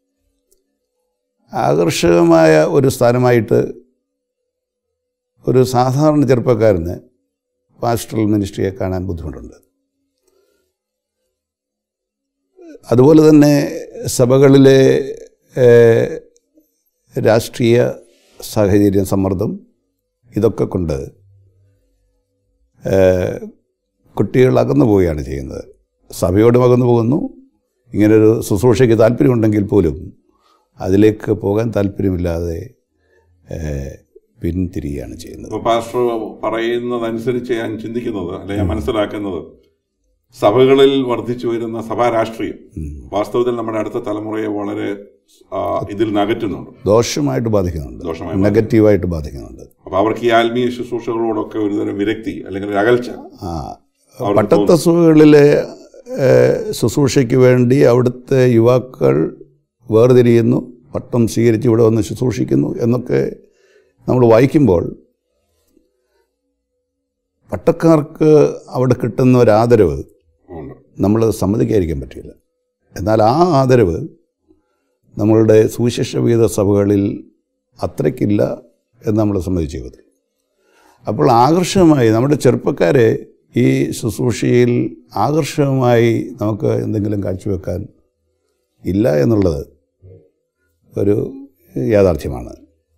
B: ആകർഷകമായ ഒരു സ്ഥാനമായിട്ട് ഒരു സാധാരണ ചെറുപ്പക്കാരന് പാസ്റ്ററൽ മിനിസ്ട്രിയെ കാണാൻ ബുദ്ധിമുട്ടുണ്ട് അതുപോലെ തന്നെ സഭകളിലെ ഏഹ്, രാഷ്ട്രീയ സാഹചര്യം സമ്മർദ്ദം ഇതൊക്കെ കൊണ്ട് ഏഹ്, കുട്ടികൾ അകന്നു പോവുകയാണ് ചെയ്യുന്നത് സഭയോടും അകന്നു പോകുന്നു ഇങ്ങനൊരു ശുശ്രൂഷയ്ക്ക് താല്പര്യമുണ്ടെങ്കിൽ പോലും അതിലേക്ക് പോകാൻ താല്പര്യമില്ലാതെ ഏഹ്, പിന്തിരിയുകയാണ് ചെയ്യുന്നത്
A: ഇപ്പൊ പാസ്റ്റർ പറയുന്നതനുസരിച്ച് ഞാൻ ചിന്തിക്കുന്നത് അല്ലെ ഞാൻ മനസ്സിലാക്കുന്നത് സഭകളിൽ വർദ്ധിച്ചു വരുന്ന സഭാ രാഷ്ട്രീയം വാസ്തവത്തിൽ നമ്മുടെ അടുത്ത തലമുറയെ വളരെ ആ, ഇതിൽ നകറ്റുന്നുണ്ട്
B: ദോഷമായിട്ട് ബാധിക്കുന്നുണ്ട്
A: ദോഷമായി
B: നെഗറ്റീവായിട്ട് ബാധിക്കുന്നുണ്ട്
A: അപ്പൊ അവർക്ക് ഈ ആത്മീയ ശുശ്രൂഷകളോടൊക്കെ ഒരുതരം വിരക്തി അല്ലെങ്കിൽ ഒരു അകൽച്ച
B: ആ പട്ടത്തസുകളിലെ ശുശ്രൂഷയ്ക്ക് വേണ്ടി അവിടുത്തെ യുവാക്കൾ വേർതിരിയുന്നു പട്ടം സ്വീകരിച്ച് ഇവിടെ വന്ന് ശുശ്രൂഷിക്കുന്നു എന്നൊക്കെ നമ്മൾ വായിക്കുമ്പോൾ പട്ടക്കാർക്ക് അവിടെ കിട്ടുന്ന ഒരു ആദരവ്
A: ഉണ്ട്
B: നമ്മൾ സമ്മതിക്കാതിരിക്കാൻ പറ്റില്ല എന്നാൽ ആ ആദരവ് നമ്മളുടെ സുവിശേഷ വിഹിത സഭകളിൽ അത്രയ്ക്കില്ല എന്ന് നമ്മൾ സമ്മതിച്ചേ പറ്റും അപ്പോൾ ആകർഷകമായി നമ്മുടെ ചെറുപ്പക്കാരെ ഈ ശുശ്രൂഷയിൽ ആകർഷകമായി നമുക്ക് എന്തെങ്കിലും കാഴ്ചവെക്കാൻ ഇല്ല എന്നുള്ളത് ഒരു യാഥാർത്ഥ്യമാണ്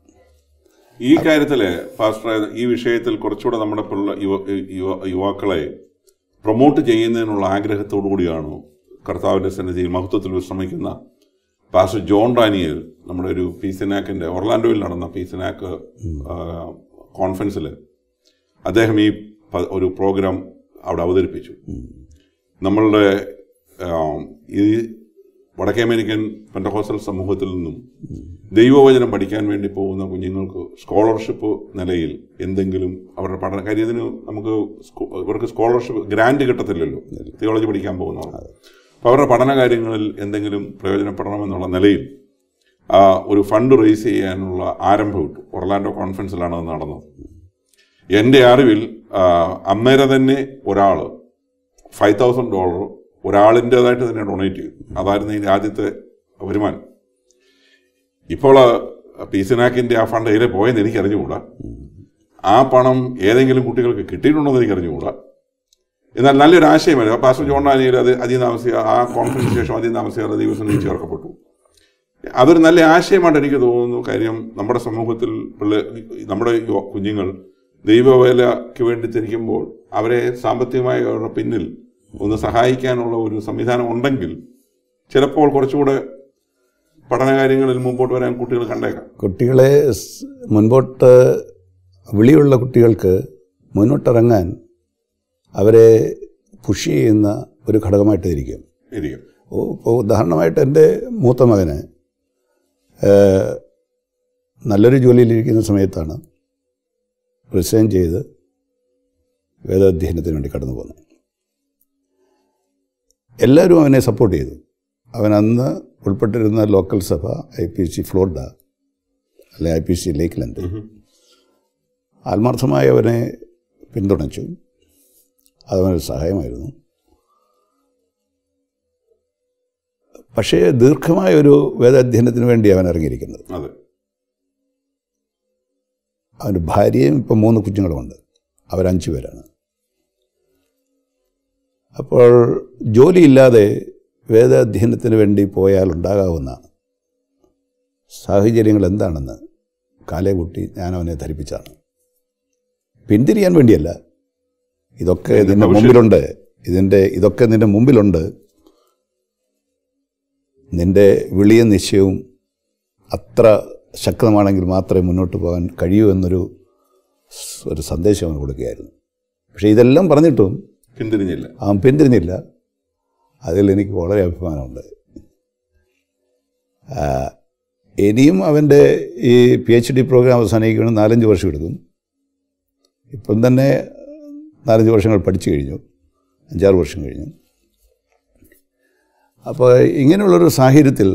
A: ഈ കാര്യത്തില് പാസ്റ്റർ ഈ വിഷയത്തിൽ കുറച്ചുകൂടെ നമ്മുടെ പിള്ള യുവ- യുവ- യുവാക്കളെ പ്രൊമോട്ട് ചെയ്യുന്നതിനുള്ള ആഗ്രഹത്തോടു കൂടിയാണ് കർത്താവിന്റെ സന്നിധിയിൽ മഹത്വത്തിൽ വിശ്രമിക്കുന്ന പാസ്റ്റർ ജോൺ ഡാനിയൽ നമ്മുടെ ഒരു പീസിനാക്കിന്റെ ഒർലാൻഡോയിൽ നടന്ന പീസിനാക്ക് കോൺഫറൻസിൽ അദ്ദേഹം ഈ പ- ഒരു പ്രോഗ്രാം അവിടെ അവതരിപ്പിച്ചു നമ്മളുടെ ആം, ഈ വടക്കേ അമേരിക്കൻ പെൻഡഹോസ്റ്റൽ സമൂഹത്തിൽ നിന്നും ദൈവവചനം പഠിക്കാൻ വേണ്ടി പോകുന്ന കുഞ്ഞുങ്ങൾക്ക് സ്കോളർഷിപ്പ് നിലയിൽ എന്തെങ്കിലും അവരുടെ പഠന കാര്യം ഇതിന് നമുക്ക് സ്കൂ- ഇവർക്ക് സ്കോളർഷിപ്പ് ഗ്രാൻഡ് കിട്ടത്തില്ലല്ലോ തിയോളജി പഠിക്കാൻ പോകുന്നവർ അപ്പോൾ അവരുടെ പഠന കാര്യങ്ങളിൽ എന്തെങ്കിലും പ്രയോജനപ്പെടണമെന്നുള്ള നിലയിൽ ആ, ഒരു ഫണ്ട് റേസ് ചെയ്യാനുള്ള ആരംഭം ഇട്ടു ഒർലാൻഡോ കോൺഫറൻസിലാണ് അത് നടന്നത് എൻ്റെ അറിവിൽ ആ, അന്നേരം തന്നെ ഒരാൾ ഫൈവ് തൗസൻഡ് ഡോളർ ഒരാളിൻ്റെതായിട്ട് തന്നെ ഡൊണേറ്റ് ചെയ്തു അതായിരുന്നു ഇതിൻ്റെ ആദ്യത്തെ വരുമാനം ഇപ്പോൾ പീസിനാക്കിൻ്റെ ആ ഫണ്ട് എതിരെ പോയെന്ന് എനിക്ക് അറിഞ്ഞുകൂടാ ആ പണം ഏതെങ്കിലും കുട്ടികൾക്ക് കിട്ടിയിട്ടുണ്ടോ എന്ന് എനിക്ക് അറിഞ്ഞുകൂടാ എന്നാൽ നല്ലൊരു ആശയമായിരുന്നു പാസ്റ്റർ ജോൺ ഡാനിയൽ അത് അധികം താമസിക്കുക ആ കോൺഫറൻസിന് ശേഷം അധികം താമസിക്കാതെ ദൈവസന്നിധി ചേർക്കപ്പെട്ടു അതൊരു നല്ല ആശയമായിട്ട് എനിക്ക് തോന്നുന്നു കാര്യം നമ്മുടെ സമൂഹത്തിൽ പിള്ളേ നമ്മുടെ യുവ- കുഞ്ഞുങ്ങൾ ദൈവവേലയ്ക്ക് വേണ്ടി തിരിക്കുമ്പോൾ അവരെ സാമ്പത്തികമായി അവരുടെ പിന്നിൽ ഒന്ന് സഹായിക്കാനുള്ള ഒരു സംവിധാനം ഉണ്ടെങ്കിൽ ചിലപ്പോൾ കുറച്ചുകൂടെ പഠനകാര്യങ്ങളിൽ മുമ്പോട്ട് വരാൻ കുട്ടികൾ കണ്ടേക്കാം
B: കുട്ടികളെ സ് മുൻപോട്ട് വിളിയുള്ള കുട്ടികൾക്ക് മുന്നോട്ടിറങ്ങാൻ അവരെ പുഷ് ചെയ്യുന്ന ഒരു ഘടകമായിട്ട് ഇരിക്കും
A: ഇരിക്കും
B: ഓ- ഇപ്പോൾ ഉദാഹരണമായിട്ട് എൻ്റെ മൂത്ത മകന് ഏഹ്, നല്ലൊരു ജോലിയിലിരിക്കുന്ന സമയത്താണ് റിസൈൻ ചെയ്ത് വേദാധ്യയനത്തിന് വേണ്ടി കടന്നു പോകുന്നത് എല്ലാവരും അവനെ സപ്പോർട്ട് ചെയ്തു അവൻ അന്ന് ഉൾപ്പെട്ടിരുന്ന ലോക്കൽ സഭ ഐ പി സി ഫ്ലോറിഡ അല്ലെ ഐ പി സി ലേക്ക്ലൻഡ് ആത്മാർത്ഥമായി അവനെ പിന്തുണച്ചു അതവനൊരു സഹായമായിരുന്നു പക്ഷേ ദീർഘമായ ഒരു വേദാധ്യയനത്തിന് വേണ്ടി അവൻ ഇറങ്ങിയിരിക്കുന്നത്
A: അതെ
B: അവൻ്റെ ഭാര്യയും ഇപ്പം മൂന്ന് കുഞ്ഞുങ്ങളുമുണ്ട് അവരഞ്ച് പേരാണ് അപ്പോൾ ജോലിയില്ലാതെ വേദാധ്യയനത്തിന് വേണ്ടി പോയാൽ ഉണ്ടാകാവുന്ന സാഹചര്യങ്ങൾ എന്താണെന്ന് കാലേകുട്ടി ഞാൻ അവനെ ധരിപ്പിച്ചാണ് പിന്തിരിയാൻ വേണ്ടിയല്ല ഇതൊക്കെ ഇതിൻ്റെ മുമ്പിലുണ്ട് ഇതിൻ്റെ ഇതൊക്കെ നിൻ്റെ മുമ്പിലുണ്ട് നിൻ്റെ വിളിയും നിശ്ചയവും അത്ര ശക്തമാണെങ്കിൽ മാത്രമേ മുന്നോട്ട് പോകാൻ കഴിയൂ എന്നൊരു സ് ഒരു സന്ദേശം അവന് കൊടുക്കുകയായിരുന്നു പക്ഷേ ഇതെല്ലാം പറഞ്ഞിട്ടും
A: പിന്തിരിഞ്ഞില്ല
B: അവൻ പിന്തിരിഞ്ഞില്ല അതിൽ എനിക്ക് വളരെ അഭിമാനമുണ്ട് ആ, ഇനിയും അവൻ്റെ ഈ പി എച്ച് ഡി പ്രോഗ്രാം അവസാനിക്കണം നാലഞ്ച് വർഷം എടുക്കും ഇപ്പം തന്നെ നാലഞ്ച് വർഷങ്ങൾ പഠിച്ചു കഴിഞ്ഞു അഞ്ചാറ് വർഷം കഴിഞ്ഞു അപ്പോൾ ഇങ്ങനെയുള്ളൊരു സാഹചര്യത്തിൽ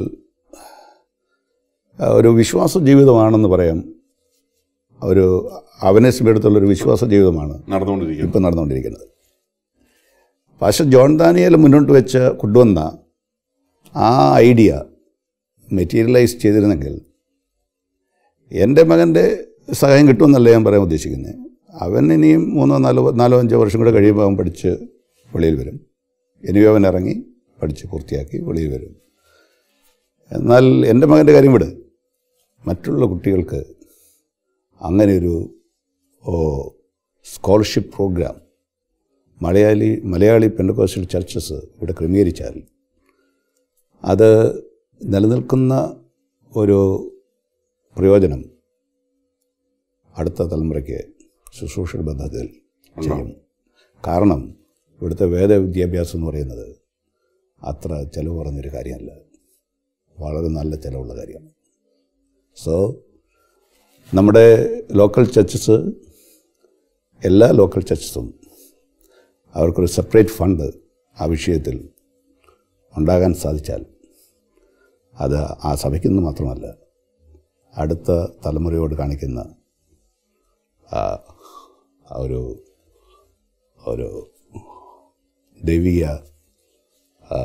B: ആ, ഒരു വിശ്വാസ ജീവിതമാണെന്ന് പറയാം ഒരു അവനെ സംബന്ധിച്ചിടത്തോള്ളൊരു വിശ്വാസ ജീവിതമാണ്
A: നടന്നുകൊണ്ടിരിക്കുന്നു
B: ഇപ്പം നടന്നുകൊണ്ടിരിക്കുന്നത് പക്ഷെ ജോൺ ദാനിയൽ മുന്നോട്ട് വെച്ച് കൊണ്ടുവന്ന ആ ഐഡിയ മെറ്റീരിയലൈസ് ചെയ്തിരുന്നെങ്കിൽ എൻ്റെ മകൻ്റെ സഹായം കിട്ടുമെന്നല്ല ഞാൻ പറയാൻ ഉദ്ദേശിക്കുന്നത് അവൻ ഇനിയും മൂന്നോ നാലോ നാലോ അഞ്ചോ വർഷം കൂടെ കഴിയുമ്പോൾ അവൻ പഠിച്ച് വെളിയിൽ വരും ഇനിയും അവൻ ഇറങ്ങി പഠിച്ച് പൂർത്തിയാക്കി വെളിയിൽ വരും എന്നാൽ എൻ്റെ മകൻ്റെ കാര്യം വിട് മറ്റുള്ള കുട്ടികൾക്ക് അങ്ങനെ ഒരു ഓ scholarship program Malayali Malayali pentecostal churches ഇവിടെ ക്രമീകരിച്ചാൽ അത് നിലനിൽക്കുന്ന ഒരു പ്രയോജനം അടുത്ത തലമുറയ്ക്ക് ശുശ്രൂഷയുടെ ബന്ധത്തിൽ ചെയ്യും കാരണം ഇവിടുത്തെ വേദവിദ്യാഭ്യാസം എന്ന് പറയുന്നത് അത്ര ചിലവ് കുറഞ്ഞൊരു കാര്യമല്ല വളരെ നല്ല ചിലവുള്ള കാര്യമാണ് സോ നമ്മുടെ ലോക്കൽ ചർച്ചസ് എല്ലാ ലോക്കൽ ചർച്ചസും അവർക്കൊരു സെപ്പറേറ്റ് ഫണ്ട് ആ വിഷയത്തിൽ ഉണ്ടാകാൻ സാധിച്ചാൽ അത് ആ സഭയ്ക്കെന്ന് മാത്രമല്ല അടുത്ത തലമുറയോട് കാണിക്കുന്ന ആ ആ ഒരു ഒരു ദൈവിക ആ,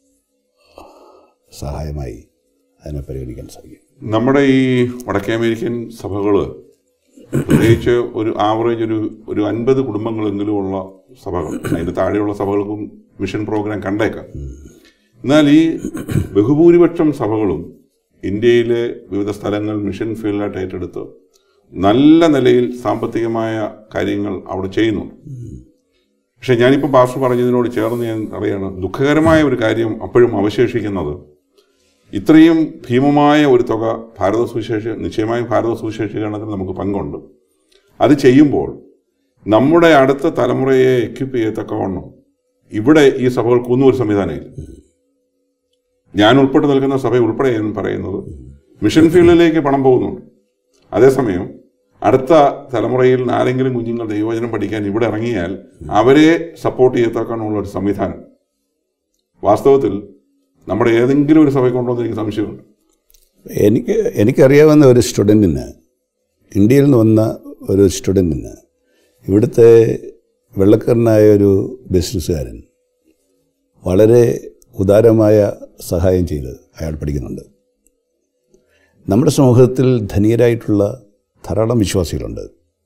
B: സഹായമായി അതിനെ പരിഗണിക്കാൻ സാധിക്കും
A: നമ്മുടെ ഈ വടക്കേ അമേരിക്കൻ സഭകൾ പ്രത്യേകിച്ച് ഒരു ആവറേജ് ഒരു ഒരു അൻപത് കുടുംബങ്ങളെങ്കിലും ഉള്ള സഭകൾ അതിന് താഴെയുള്ള സഭകൾക്കും മിഷൻ പ്രോഗ്രാം കണ്ടേക്കാം എന്നാൽ ഈ ബഹുഭൂരിപക്ഷം സഭകളും ഇന്ത്യയിലെ വിവിധ സ്ഥലങ്ങൾ മിഷൻ ഫീൽഡായിട്ട് ഏറ്റെടുത്ത് നല്ല നിലയിൽ സാമ്പത്തികമായ കാര്യങ്ങൾ അവിടെ ചെയ്യുന്നുണ്ട് പക്ഷെ ഞാനിപ്പോൾ ഭാഷ പറഞ്ഞതിനോട് ചേർന്ന് ഞാൻ അറിയാണ് ദുഃഖകരമായ ഒരു കാര്യം അപ്പോഴും അവശേഷിക്കുന്നത് ഇത്രയും ഭീമമായ ഒരു തുക ഭാരത സുവിശേഷ നിശ്ചയമായും ഭാരത സുവിശേഷീകരണത്തിൽ നമുക്ക് പങ്കുണ്ട് അത് ചെയ്യുമ്പോൾ നമ്മുടെ അടുത്ത തലമുറയെ എക്യുപ്പ് ചെയ്യത്തക്കവണ്ണം ഇവിടെ ഈ സഭകൾക്കൊന്നും ഒരു സംവിധാനമില്ല ഞാൻ ഉൾപ്പെട്ട് നിൽക്കുന്ന സഭ ഉൾപ്പെടെ ഞാൻ പറയുന്നത് മിഷൻ ഫീൽഡിലേക്ക് പണം പോകുന്നുണ്ട് അതേസമയം അടുത്ത തലമുറയിൽ ആരെങ്കിലും കുഞ്ഞുങ്ങൾ ദൈവവചനം പഠിക്കാൻ ഇവിടെ ഇറങ്ങിയാൽ അവരെ സപ്പോർട്ട് ചെയ്യത്തക്കാനുള്ള ഒരു സംവിധാനം വാസ്തവത്തിൽ നമ്മുടെ ഏതെങ്കിലും ഒരു സഭയ്ക്കുണ്ടോ എന്ന് എനിക്ക് സംശയമുണ്ട്
B: എനിക്ക് എനിക്കറിയാവുന്ന ഒരു സ്റ്റുഡൻറ്റിന് ഇന്ത്യയിൽ നിന്ന് വന്ന ഒരു സ്റ്റുഡൻറ്റിന് ഇവിടുത്തെ വെള്ളക്കാരനായ ഒരു ബിസിനസ്സുകാരൻ വളരെ ഉദാരമായ സഹായം ചെയ്ത് അയാൾ പഠിക്കുന്നുണ്ട് നമ്മുടെ സമൂഹത്തിൽ ധനികരായിട്ടുള്ള ധാരാളം വിശ്വാസികളുണ്ട്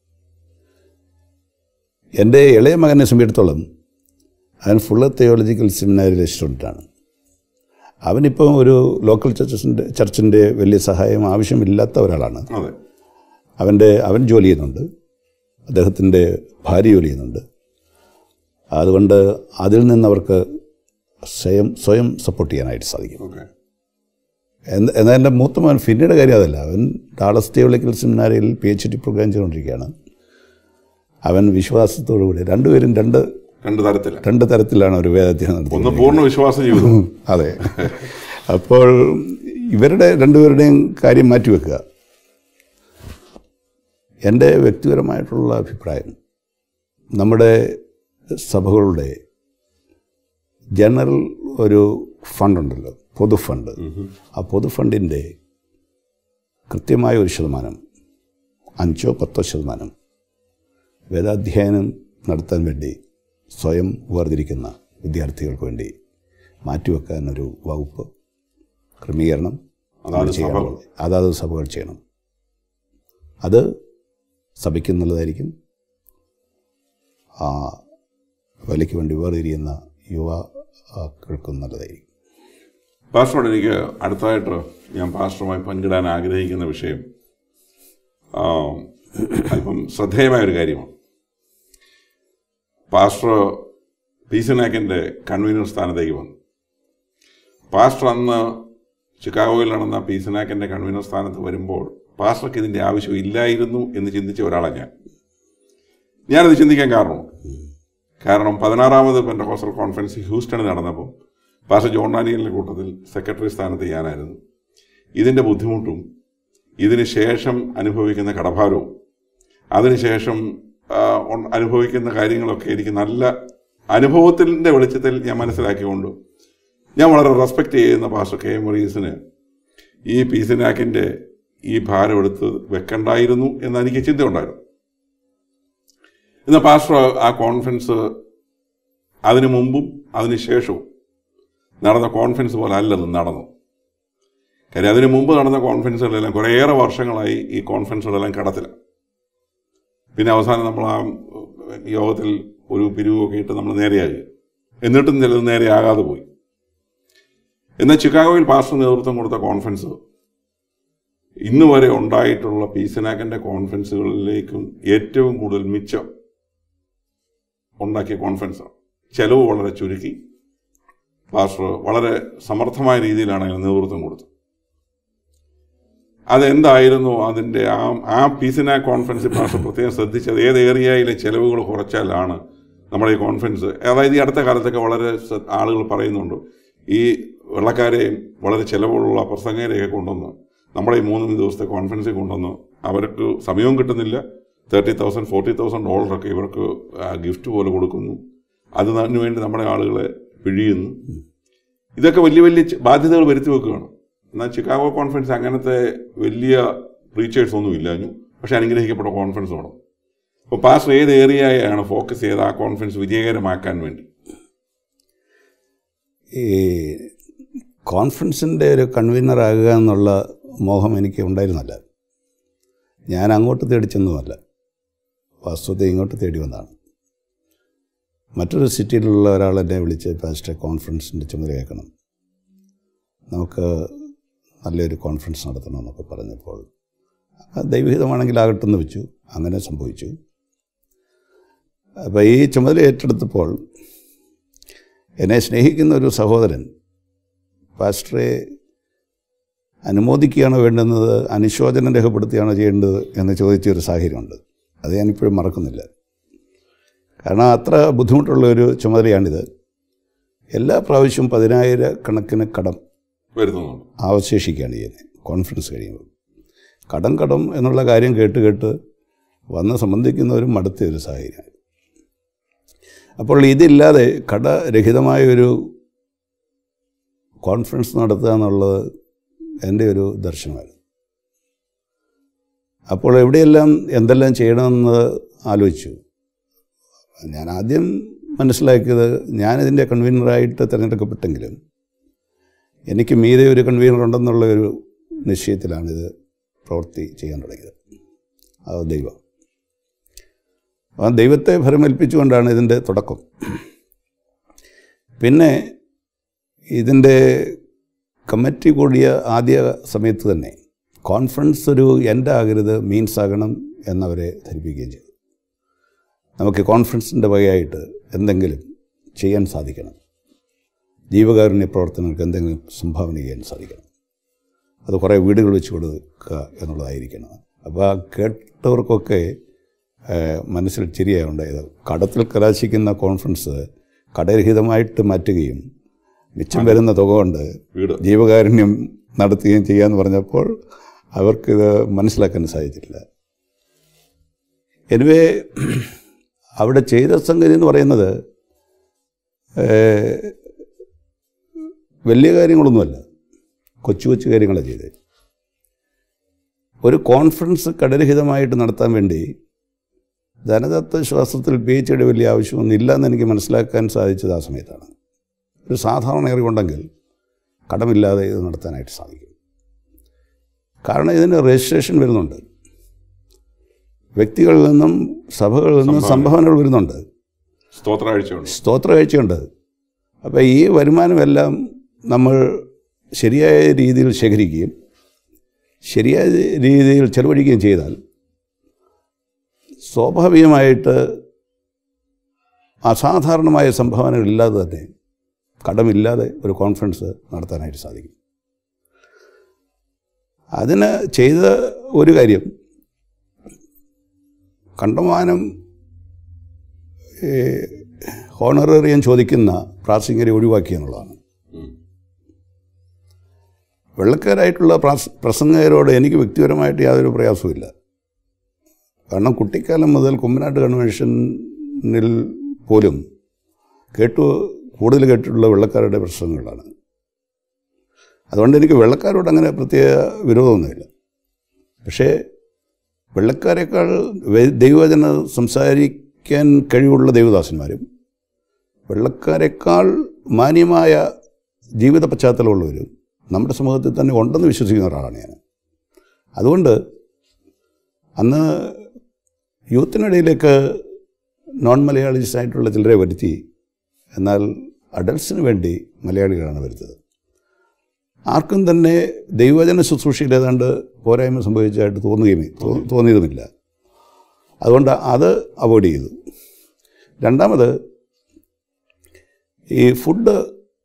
B: എൻ്റെ ഇളയ മകനെ സംബന്ധിച്ചിടത്തോളം അവൻ ഫുള്ളർ തിയോളജിക്കൽ സെമിനാരിലെ സ്റ്റുഡൻ്റാണ് അവനിപ്പം ഒരു ലോക്കൽ ചർച്ചസിൻ്റെ ചർച്ചിൻ്റെ വലിയ സഹായം ആവശ്യമില്ലാത്ത ഒരാളാണ്
A: അതെ
B: അവൻ്റെ അവൻ ജോലി ചെയ്യുന്നുണ്ട് അദ്ദേഹത്തിൻ്റെ ഭാര്യ ജോലി ചെയ്യുന്നുണ്ട് അതുകൊണ്ട് അതിൽ നിന്ന് അവർക്ക് സ്വയം സ്വയം സപ്പോർട്ട് ചെയ്യാനായിട്ട് സാധിക്കും
A: ഓക്കെ
B: എന്നാൽ എന്നാൽ എൻ്റെ മൂത്ത മകൻ ഫിന്നിയുടെ കാര്യം അതല്ല അവൻ ഡാളസ് തിയോളജിക്കൽ സെമിനാരിയിൽ പി എച്ച് ഡി പ്രോഗ്രാം ചെയ്തുകൊണ്ടിരിക്കുകയാണ് അവൻ വിശ്വാസത്തോടു കൂടി രണ്ടുപേരും രണ്ട്
A: രണ്ട് തരത്തില
B: രണ്ട് തരത്തിലാണ് ഒരു വേദധ്യാനം നടത്തുന്നത്
A: ഒന്ന് പൂർണ്ണ വിശ്വാസ ജീവിതം
B: അതെ അപ്പോൾ ഇവരുടെ രണ്ടുപേരുടെയും കാര്യം മാറ്റിവെക്കുക എൻ്റെ വ്യക്തിപരമായിട്ടുള്ള അഭിപ്രായം നമ്മുടെ സഭകളുടെ ജനറൽ ഒരു ഫണ്ടുണ്ടല്ലോ പൊതു ഫണ്ട് ആ പൊതു ഫണ്ടിൻ്റെ കൃത്യമായ ഒരു ശതമാനം അഞ്ചോ പത്തോ ശതമാനം വേദാധ്യയനം നടത്താൻ വേണ്ടി സ്വയം വേർതിരിക്കുന്ന വിദ്യാർത്ഥികൾക്ക് വേണ്ടി മാറ്റിവെക്കാൻ ഒരു വകുപ്പ് ക്രമീകരണം
A: അതാത്
B: ചെയ്യണം.
A: സഭകൾ.
B: അതാത് സഭകൾ ചെയ്യണം അത് സഭയ്ക്കും നല്ലതായിരിക്കും ആ വിലയ്ക്ക് വേണ്ടി വേർതിരിയുന്ന യുവാക്കൾക്കും നല്ലതായിരിക്കും
A: പാസ്റ്ററോട് എനിക്ക് അടുത്തതായിട്ട് ഞാൻ പാസ്റ്ററുമായി പങ്കിടാൻ ആഗ്രഹിക്കുന്ന വിഷയം ആ, അല്പം ശ്രദ്ധേയമായ ഒരു കാര്യമാണ് പാസ്റ്റർ പീസനാക്കിൻ്റെ കൺവീനർ സ്ഥാനത്തേക്ക് വന്നു പാസ്റ്റർ അന്ന് ചിക്കാഗോയിൽ നടന്ന പീസനാക്കിൻ്റെ കൺവീനർ സ്ഥാനത്ത് വരുമ്പോൾ പാസ്റ്റർക്ക് ഇതിൻ്റെ ആവശ്യം ഇല്ലായിരുന്നു എന്ന് ചിന്തിച്ച ഒരാളാണ് ഞാൻ ഞാനത് ചിന്തിക്കാൻ കാരണമുണ്ട് കാരണം പതിനാറാമത് പെൻഡകോസ്റ്റൽ കോൺഫറൻസ് ഹ്യൂസ്റ്റണിൽ നടന്നപ്പോൾ പാസ്റ്റർ ജോൺ ഡാനിയലിൻ്റെ കൂട്ടത്തിൽ സെക്രട്ടറി സ്ഥാനത്ത് ഞാനായിരുന്നു ഇതിൻ്റെ ബുദ്ധിമുട്ടും ഇതിന് ശേഷം അനുഭവിക്കുന്ന കടഭാരവും അതിനുശേഷം ആ, ഉൺ- അനുഭവിക്കുന്ന കാര്യങ്ങളൊക്കെ എനിക്ക് നല്ല അനുഭവത്തിൻ്റെ വെളിച്ചത്തിൽ ഞാൻ മനസ്സിലാക്കിക്കൊണ്ട് ഞാൻ വളരെ റെസ്പെക്റ്റ് ചെയ്യുന്ന പാസ്റ്റർ കെ എം മറീസിന് ഈ പീസിനാക്കിൻ്റെ ഈ ഭാരം എടുത്ത് വെക്കണ്ടായിരുന്നു എന്ന് എനിക്ക് ചിന്തയുണ്ടായിരുന്നു എന്നാൽ പാസ്റ്റർ ആ കോൺഫറൻസ് അതിനു മുമ്പും അതിന് ശേഷവും നടന്ന കോൺഫറൻസ് പോലെ അല്ലത് നടന്നു കാര്യം അതിനു മുമ്പ് നടന്ന കോൺഫറൻസുകളെല്ലാം കുറേയേറെ വർഷങ്ങളായി ഈ കോൺഫറൻസുകളെല്ലാം കടത്തില്ല പിന്നെ അവസാനം നമ്മൾ ആ യോഗത്തിൽ ഒരു പിരിവൊക്കെ ഇട്ട് നമ്മൾ നേരെയാകുക എന്നിട്ടും ചിലത് നേരെയാകാതെ പോയി എന്നാൽ ചിക്കാഗോയിൽ പാസ്റ്റർ നേതൃത്വം കൊടുത്ത കോൺഫറൻസ് ഇന്ന് വരെ ഉണ്ടായിട്ടുള്ള പീസനാക്കിന്റെ കോൺഫറൻസുകളിലേക്കും ഏറ്റവും കൂടുതൽ മിച്ചം ഉണ്ടാക്കിയ കോൺഫറൻസാണ് ചെലവ് വളരെ ചുരുക്കി പാസ്റ്റർ വളരെ സമർത്ഥമായ രീതിയിലാണ് അതിന് നേതൃത്വം കൊടുത്തത് അതെന്തായിരുന്നു അതിന്റെ ആ ആ പീസിന കോൺഫറൻസിൽ പാസ്റ്റർ പ്രത്യേകം ശ്രദ്ധിച്ചത് ഏത് ഏരിയയിലെ ചെലവുകൾ കുറച്ചാലാണ് നമ്മുടെ ഈ കോൺഫറൻസ് അതായത് ഈ അടുത്ത കാലത്തൊക്കെ വളരെ സ- ആളുകൾ പറയുന്നുണ്ട് ഈ വെള്ളക്കാരെയും വളരെ ചിലവുള്ള പ്രസംഗരെയൊക്കെ കൊണ്ടുവന്ന് നമ്മുടെ ഈ മൂന്ന് ദിവസത്തെ കോൺഫറൻസിൽ കൊണ്ടുവന്ന് അവർക്ക് സമയവും കിട്ടുന്നില്ല തേർട്ടി തൗസൻഡ് ഫോർട്ടി തൗസൻഡ് ഡോളറൊക്കെ ഇവർക്ക് ഗിഫ്റ്റ് പോലെ കൊടുക്കുന്നു അതിനു വേണ്ടി നമ്മുടെ ആളുകളെ പിഴിയുന്നു ഇതൊക്കെ വലിയ വലിയ ച- ബാധ്യതകൾ വരുത്തി വെക്കുകയാണ് എന്നാൽ ചിക്കാഗോ കോൺഫറൻസ് അങ്ങനത്തെ വലിയ റീച്ചേഴ്സ് ഒന്നും ഇല്ലാഞ്ഞു പക്ഷെ അനുഗ്രഹിക്കപ്പെട്ട കോൺഫറൻസ് വേണം അപ്പോൾ പാസ്റ്റർ ഏത് ഏരിയയാണ് ഫോക്കസ് ചെയ്ത് ആ കോൺഫറൻസ് വിജയകരമാക്കാൻ വേണ്ടി
B: ഈ കോൺഫറൻസിൻ്റെ ഒരു കൺവീനറാകുക എന്നുള്ള മോഹം എനിക്ക് ഉണ്ടായിരുന്നല്ല ഞാൻ അങ്ങോട്ട് തേടി ചെന്നതല്ല വാസ്തവത്തെ ഇങ്ങോട്ട് തേടി വന്നതാണ് മറ്റൊരു സിറ്റിയിലുള്ള ഒരാൾ എന്നെ വിളിച്ച് പാസ്റ്റർ കോൺഫറൻസിൻ്റെ ചുമതലയാക്കണം നമുക്ക് നല്ലൊരു കോൺഫറൻസ് നടത്തണം എന്നൊക്കെ പറഞ്ഞപ്പോൾ അത് ദൈവഹിതമാണെങ്കിൽ ആകട്ടെന്ന് വെച്ചു അങ്ങനെ സംഭവിച്ചു അപ്പോൾ ഈ ചുമതല ഏറ്റെടുത്തപ്പോൾ എന്നെ സ്നേഹിക്കുന്ന ഒരു സഹോദരൻ പാസ്റ്ററെ അനുമോദിക്കുകയാണോ വേണ്ടുന്നത് അനുശോചനം രേഖപ്പെടുത്തുകയാണോ ചെയ്യേണ്ടത് എന്ന് ചോദിച്ച ഒരു സാഹചര്യമുണ്ട് അത് ഞാനിപ്പോഴും മറക്കുന്നില്ല കാരണം അത്ര ബുദ്ധിമുട്ടുള്ള ഒരു ചുമതലയാണിത് എല്ലാ പ്രാവശ്യവും പതിനായിരക്കണക്കിന് കടം
A: വരുന്നുണ്ട്
B: അവശേഷിക്കുകയാണ് ചെയ്യുന്നത് കോൺഫറൻസ് കഴിയുമ്പോൾ കടം കടം എന്നുള്ള കാര്യം കേട്ട് കേട്ട് വന്ന് സംബന്ധിക്കുന്നവരും മടുത്ത ഒരു സാഹചര്യമാണ് അപ്പോൾ ഇതില്ലാതെ കടരഹിതമായ ഒരു കോൺഫറൻസ് നടത്തുക എന്നുള്ളത് എൻ്റെ ഒരു ദർശനമായിരുന്നു അപ്പോൾ എവിടെയെല്ലാം എന്തെല്ലാം ചെയ്യണമെന്ന് ആലോചിച്ചു ഞാൻ ആദ്യം മനസ്സിലാക്കിയത് ഞാനിതിൻ്റെ കൺവീനറായിട്ട് തിരഞ്ഞെടുക്കപ്പെട്ടെങ്കിലും എനിക്ക് മീതെ ഒരു കൺവീനർ ഉണ്ടെന്നുള്ള ഒരു നിശ്ചയത്തിലാണിത് പ്രവൃത്തി ചെയ്യാൻ തുടങ്ങിയത് അത് ദൈവം ആ ദൈവത്തെ ഫലമേൽപ്പിച്ചുകൊണ്ടാണ് ഇതിൻ്റെ തുടക്കം പിന്നെ ഇതിൻ്റെ കമ്മിറ്റി കൂടിയ ആദ്യ സമയത്ത് തന്നെ കോൺഫറൻസ് ഒരു എൻ്റെ ആകരുത് മീൻസ് ആകണം എന്നവരെ ധരിപ്പിക്കുകയും ചെയ്തു നമുക്ക് കോൺഫറൻസിൻ്റെ വകയായിട്ട് എന്തെങ്കിലും ചെയ്യാൻ സാധിക്കണം ജീവകാരുണ്യ പ്രവർത്തനങ്ങൾക്ക് എന്തെങ്കിലും സംഭാവന ചെയ്യാൻ സാധിക്കണം അത് കുറേ വീടുകൾ വെച്ച് കൊടുക്കുക എന്നുള്ളതായിരിക്കണം അപ്പോൾ ആ കേട്ടവർക്കൊക്കെ ഏഹ്, മനസ്സിൽ ചിരിയാണ് ഉണ്ടായത് കടത്തിൽ കലാശിക്കുന്ന കോൺഫറൻസ് കടരഹിതമായിട്ട് മാറ്റുകയും മിച്ചം വരുന്ന തുക കൊണ്ട്
A: വീട്
B: ജീവകാരുണ്യം നടത്തുകയും ചെയ്യാമെന്ന് പറഞ്ഞപ്പോൾ അവർക്കിത് മനസ്സിലാക്കാൻ സാധിച്ചിട്ടില്ല എനിവേ അവിടെ ചെയ്ത സംഗതി എന്ന് പറയുന്നത് ഏഹ്, വലിയ കാര്യങ്ങളൊന്നുമല്ല കൊച്ചു കൊച്ചു കാര്യങ്ങളാണ് ചെയ്തത് ഒരു കോൺഫറൻസ് കടരഹിതമായിട്ട് നടത്താൻ വേണ്ടി ധനതത്വശാസ്ത്രത്തിൽ പി എച്ച് ഡിയുടെ വലിയ ആവശ്യമൊന്നും ഇല്ലെന്ന് എനിക്ക് മനസ്സിലാക്കാൻ സാധിച്ചത് ആ സമയത്താണ് ഒരു സാധാരണ അറിവുണ്ടെങ്കിൽ കടമില്ലാതെ ഇത് നടത്താനായിട്ട് സാധിക്കും കാരണം ഇതിന് രജിസ്ട്രേഷൻ വരുന്നുണ്ട് വ്യക്തികളിൽ നിന്നും സഭകളിൽ നിന്നും സംഭാവനകൾ വരുന്നുണ്ട്
A: സ്തോത്രാഴ്ചയുണ്ട്
B: സ്തോത്ര കാഴ്ചയുണ്ട് അപ്പോൾ ഈ വരുമാനമെല്ലാം നമ്മൾ ശരിയായ രീതിയിൽ ശേഖരിക്കുകയും ശരിയായ രീതിയിൽ ചെലവഴിക്കുകയും ചെയ്താൽ സ്വാഭാവികമായിട്ട് അസാധാരണമായ സംഭാവനകളില്ലാതെ തന്നെ കടമില്ലാതെ ഒരു കോൺഫറൻസ് നടത്താനായിട്ട് സാധിക്കും അതിന് ചെയ്ത ഒരു കാര്യം കണ്ടമാനം ഹോണറേറിയം ചോദിക്കുന്ന പ്രാസംഗികരെ ഒഴിവാക്കി എന്നുള്ളതാണ്
A: ഉം.
B: വെള്ളക്കാരായിട്ടുള്ള പ്രാസ പ്രസംഗകരോട് എനിക്ക് വ്യക്തിപരമായിട്ട് യാതൊരു പ്രയാസവുമില്ല കാരണം കുട്ടിക്കാലം മുതൽ കുമ്മനാട്ട് കൺവെൻഷനിൽ പോലും കേട്ടു കൂടുതൽ കേട്ടിട്ടുള്ള വെള്ളക്കാരുടെ പ്രസംഗങ്ങളാണ് അതുകൊണ്ട് എനിക്ക് വെള്ളക്കാരോട് അങ്ങനെ പ്രത്യേക വിരോധമൊന്നുമില്ല പക്ഷേ വെള്ളക്കാരെക്കാൾ വെ- ദൈവവചനം സംസാരിക്കാൻ കഴിവുള്ള ദൈവദാസന്മാരും വെള്ളക്കാരെക്കാൾ മാന്യമായ ജീവിത പശ്ചാത്തലമുള്ളവരും നമ്മുടെ സമൂഹത്തിൽ തന്നെ ഉണ്ടെന്ന് വിശ്വസിക്കുന്ന ഒരാളാണ് ഞാൻ അതുകൊണ്ട് അന്ന് യൂത്തിനിടയിലേക്ക് നോൺ മലയാളീസ് ആയിട്ടുള്ള ചിലരെ വരുത്തി എന്നാൽ അഡൽട്സിന് വേണ്ടി മലയാളികളാണ് വരുത്തത് ആർക്കും തന്നെ ദൈവജന ശുശ്രൂഷയിൽ ഏതാണ്ട് പോരായ്മ സംഭവിച്ചതായിട്ട് തോന്നുകയും തോ- തോന്നിയതുമില്ല അതുകൊണ്ട് അത് അവോയ്ഡ് ചെയ്തു രണ്ടാമത് ഈ ഫുഡ്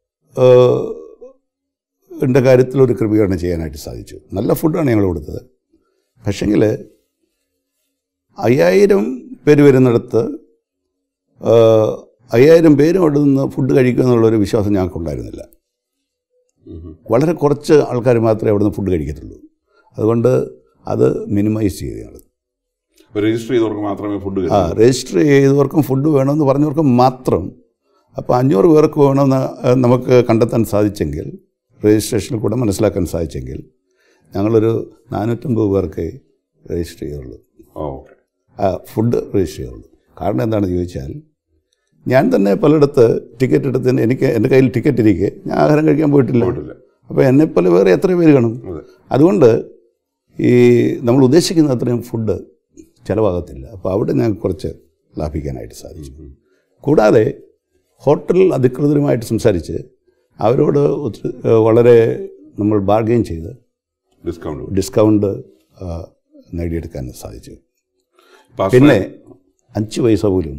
B: ൻ്റെ കാര്യത്തിൽ ഒരു ക്രമീകരണം ചെയ്യാനായിട്ട് സാധിച്ചു നല്ല ഫുഡാണ് ഞങ്ങൾ കൊടുത്തത് പക്ഷെങ്കിൽ അയ്യായിരം പേര് വരുന്നിടത്ത് ആ, അയ്യായിരം പേരും അവിടെ നിന്ന് ഫുഡ് കഴിക്കുക എന്നുള്ളൊരു വിശ്വാസം ഞങ്ങൾക്കുണ്ടായിരുന്നില്ല വളരെ കുറച്ച് ആൾക്കാർ മാത്രമേ അവിടെ നിന്ന് ഫുഡ് കഴിക്കത്തുള്ളൂ അതുകൊണ്ട് അത് മിനിമൈസ് ചെയ്ത് ഞങ്ങൾ
A: രജിസ്റ്റർ ചെയ്തവർക്ക് മാത്രമേ ഫുഡ്
B: ആ രജിസ്റ്റർ ചെയ്തവർക്കും ഫുഡ് വേണമെന്ന് പറഞ്ഞവർക്കും മാത്രം അപ്പോൾ അഞ്ഞൂറ് പേർക്ക് വേണമെന്ന് ആ, നമുക്ക് കണ്ടെത്താൻ സാധിച്ചെങ്കിൽ രജിസ്ട്രേഷനിൽ കൂടെ മനസ്സിലാക്കാൻ സാധിച്ചെങ്കിൽ ഞങ്ങളൊരു നാനൂറ്റമ്പത് പേർക്ക് രജിസ്റ്റർ ചെയ്തുള്ളൂ
A: ഓക്കെ
B: ആ ഫുഡ് രജിസ്റ്റർ ചെയ്യുള്ളൂ കാരണം എന്താണെന്ന് ചോദിച്ചാൽ ഞാൻ തന്നെ പലയിടത്ത് ടിക്കറ്റ് എടുത്തതിന് എനിക്ക് എൻ്റെ കയ്യിൽ ടിക്കറ്റ് ഇരിക്കെ ഞാൻ ആഹാരം കഴിക്കാൻ പോയിട്ടില്ല
A: പോയിട്ടില്ല
B: അപ്പോൾ എന്നെപ്പോലെ വേറെ എത്ര പേര് കാണും
A: അതെ
B: അതുകൊണ്ട് ഈ നമ്മൾ ഉദ്ദേശിക്കുന്ന അത്രയും ഫുഡ് ചിലവാകത്തില്ല അപ്പോൾ അവിടെ ഞങ്ങൾക്ക് കുറച്ച് ലാഭിക്കാനായിട്ട് സാധിച്ചു കൂടാതെ ഹോട്ടൽ അധികൃതരുമായിട്ട് സംസാരിച്ച് അവരോട് ഒത്തിരി ഏഹ് വളരെ നമ്മൾ ബാർഗെയിൻ ചെയ്ത്
A: ഡിസ്കൗണ്ട്
B: ഡിസ്കൗണ്ട് ആ, നേടിയെടുക്കാൻ സാധിച്ചു
A: പാസ്റ്ററെ,
B: പിന്നെ അഞ്ച് പൈസ പോലും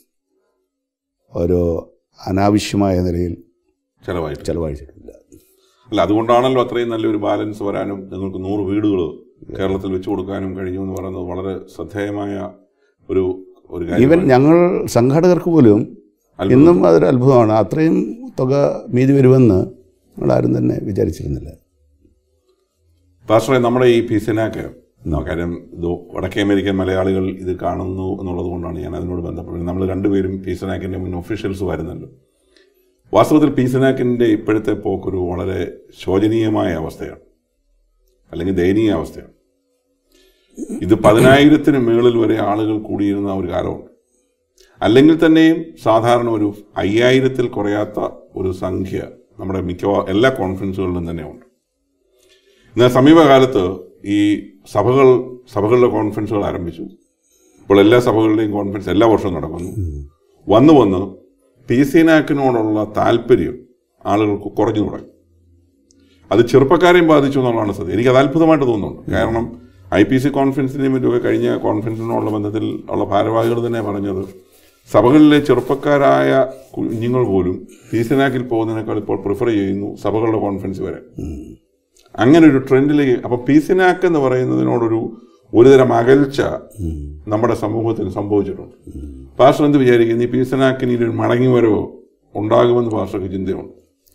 B: ഒരു അനാവശ്യമായ നിലയിൽ
A: ചെലവായിട്ട്
B: ചിലവഴിച്ചിട്ടില്ല
A: അല്ല അതുകൊണ്ടാണല്ലോ അത്രയും നല്ലൊരു ബാലൻസ് വരാനും നിങ്ങൾക്ക് നൂറ് വീടുകൾ കേരളത്തിൽ വെച്ചു കൊടുക്കാനും കഴിഞ്ഞു എന്ന് പറയുന്നത് വളരെ ശ്രദ്ധേയമായ ഒരു ഒരു
B: ഈവൻ
A: കാര്യം
B: ഞങ്ങൾ സംഘാടകർക്ക് പോലും
A: അത്ഭുതം.
B: ഇന്നും അതൊരു അത്ഭുതമാണ് അത്രയും തുക മീതി വരുമെന്ന് ഞങ്ങളാരും തന്നെ വിചാരിച്ചിരുന്നില്ല
A: പാസ്റ്ററെ നമ്മുടെ ഈ പിസിനാക്ക് കാര്യം ഇത് വടക്കേ അമേരിക്കൻ മലയാളികൾ ഇത് കാണുന്നു എന്നുള്ളത് കൊണ്ടാണ് ഞാൻ അതിനോട് ബന്ധപ്പെടുന്നത് നമ്മൾ രണ്ടുപേരും പീസനാക്കിൻ്റെ മുൻ ഒഫീഷ്യൽസ് വരുന്നുണ്ട് വാസ്തവത്തിൽ പീസനാക്കിൻ്റെ ഇപ്പോഴത്തെ പോക്കൊരു വളരെ ശോചനീയമായ അവസ്ഥയാണ് അല്ലെങ്കിൽ ദയനീയ അവസ്ഥയാണ് ഇത് പതിനായിരത്തിന് മുകളിൽ വരെ ആളുകൾ കൂടിയിരുന്ന ഒരു കാലമുണ്ട് അല്ലെങ്കിൽ തന്നെയും സാധാരണ ഒരു അയ്യായിരത്തിൽ കുറയാത്ത ഒരു സംഖ്യ നമ്മുടെ മിക്ക എല്ലാ കോൺഫറൻസുകളിലും തന്നെ ഉണ്ട് എന്നാൽ സമീപകാലത്ത് ഈ സഭകൾ സഭകളുടെ കോൺഫറൻസുകൾ ആരംഭിച്ചു ഇപ്പോൾ എല്ലാ സഭകളുടെയും കോൺഫറൻസ് എല്ലാ വർഷവും നടക്കുന്നു വന്നു വന്ന് പി സി നാക്കിനോടുള്ള താല്പര്യം ആളുകൾക്ക് കുറഞ്ഞു തുടങ്ങി അത് ചെറുപ്പക്കാരെയും ബാധിച്ചു എന്നുള്ളതാണ് സത്യം എനിക്ക് അത് അത്ഭുതമായിട്ട് തോന്നുന്നുണ്ട് കാരണം ഐ പി സി കോൺഫറൻസിനെയും മറ്റുമൊക്കെ കഴിഞ്ഞ കോൺഫറൻസിനോടുള്ള ബന്ധത്തിൽ ഉള്ള ഭാരവാഹികൾ തന്നെ പറഞ്ഞത് സഭകളിലെ ചെറുപ്പക്കാരായ കുഞ്ഞുങ്ങൾ പോലും പി സി നാക്കിൽ പോകുന്നതിനേക്കാൾ ഇപ്പോൾ പ്രിഫർ ചെയ്യുന്നു സഭകളുടെ കോൺഫറൻസ് വരെ അങ്ങനെ ഒരു ട്രെൻഡിലേക്ക് അപ്പൊ പീസിനാക്ക് എന്ന് പറയുന്നതിനോടൊരു ഒരുതരം അകൽച്ച നമ്മുടെ സമൂഹത്തിൽ സംഭവിച്ചിട്ടുണ്ട് പാസ്റ്റർ എന്ത് വിചാരിക്കുന്നു ഈ പീസനാക്കിന് ഇനി ഒരു മടങ്ങി വരവോ ഉണ്ടാകുമെന്ന് പാസ്റ്റർക്ക് ചിന്തയുണ്ട്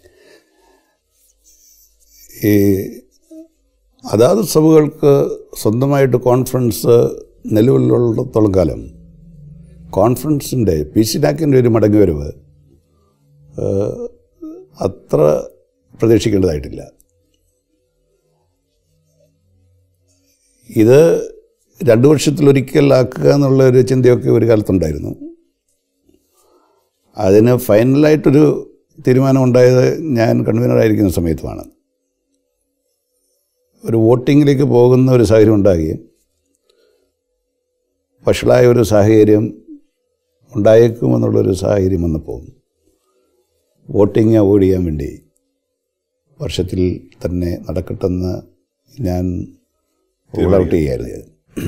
B: ഈ അതാത് സഭകൾക്ക് സ്വന്തമായിട്ട് കോൺഫറൻസ് നിലവിലുള്ളിടത്തോളം കാലം കോൺഫറൻസിൻ്റെ പി സി നാക്കിൻ്റെ ഒരു മടങ്ങി വരവ് ഏഹ്, അത്ര പ്രതീക്ഷിക്കേണ്ടതായിട്ടില്ല ഇത് രണ്ട് വർഷത്തിലൊരിക്കലാക്കുക എന്നുള്ള ഒരു ചിന്തയൊക്കെ ഒരു കാലത്തുണ്ടായിരുന്നു അതിന് ഫൈനലായിട്ടൊരു തീരുമാനം ഉണ്ടായത് ഞാൻ കൺവീനറായിരിക്കുന്ന സമയത്തുമാണ് ഒരു വോട്ടിങ്ങിലേക്ക് പോകുന്ന ഒരു സാഹചര്യം ഉണ്ടാകുകയും വഷളായ ഒരു സാഹചര്യം ഉണ്ടായേക്കുമെന്നുള്ളൊരു സാഹചര്യം വന്നപ്പോൾ വോട്ടിങ് അവോയ്ഡ് ചെയ്യാൻ വേണ്ടി വർഷത്തിൽ തന്നെ നടക്കട്ടെന്ന് ഞാൻ റൂൾ ഔട്ട് ചെയ്യായിരുന്നു ചെയ്തത്.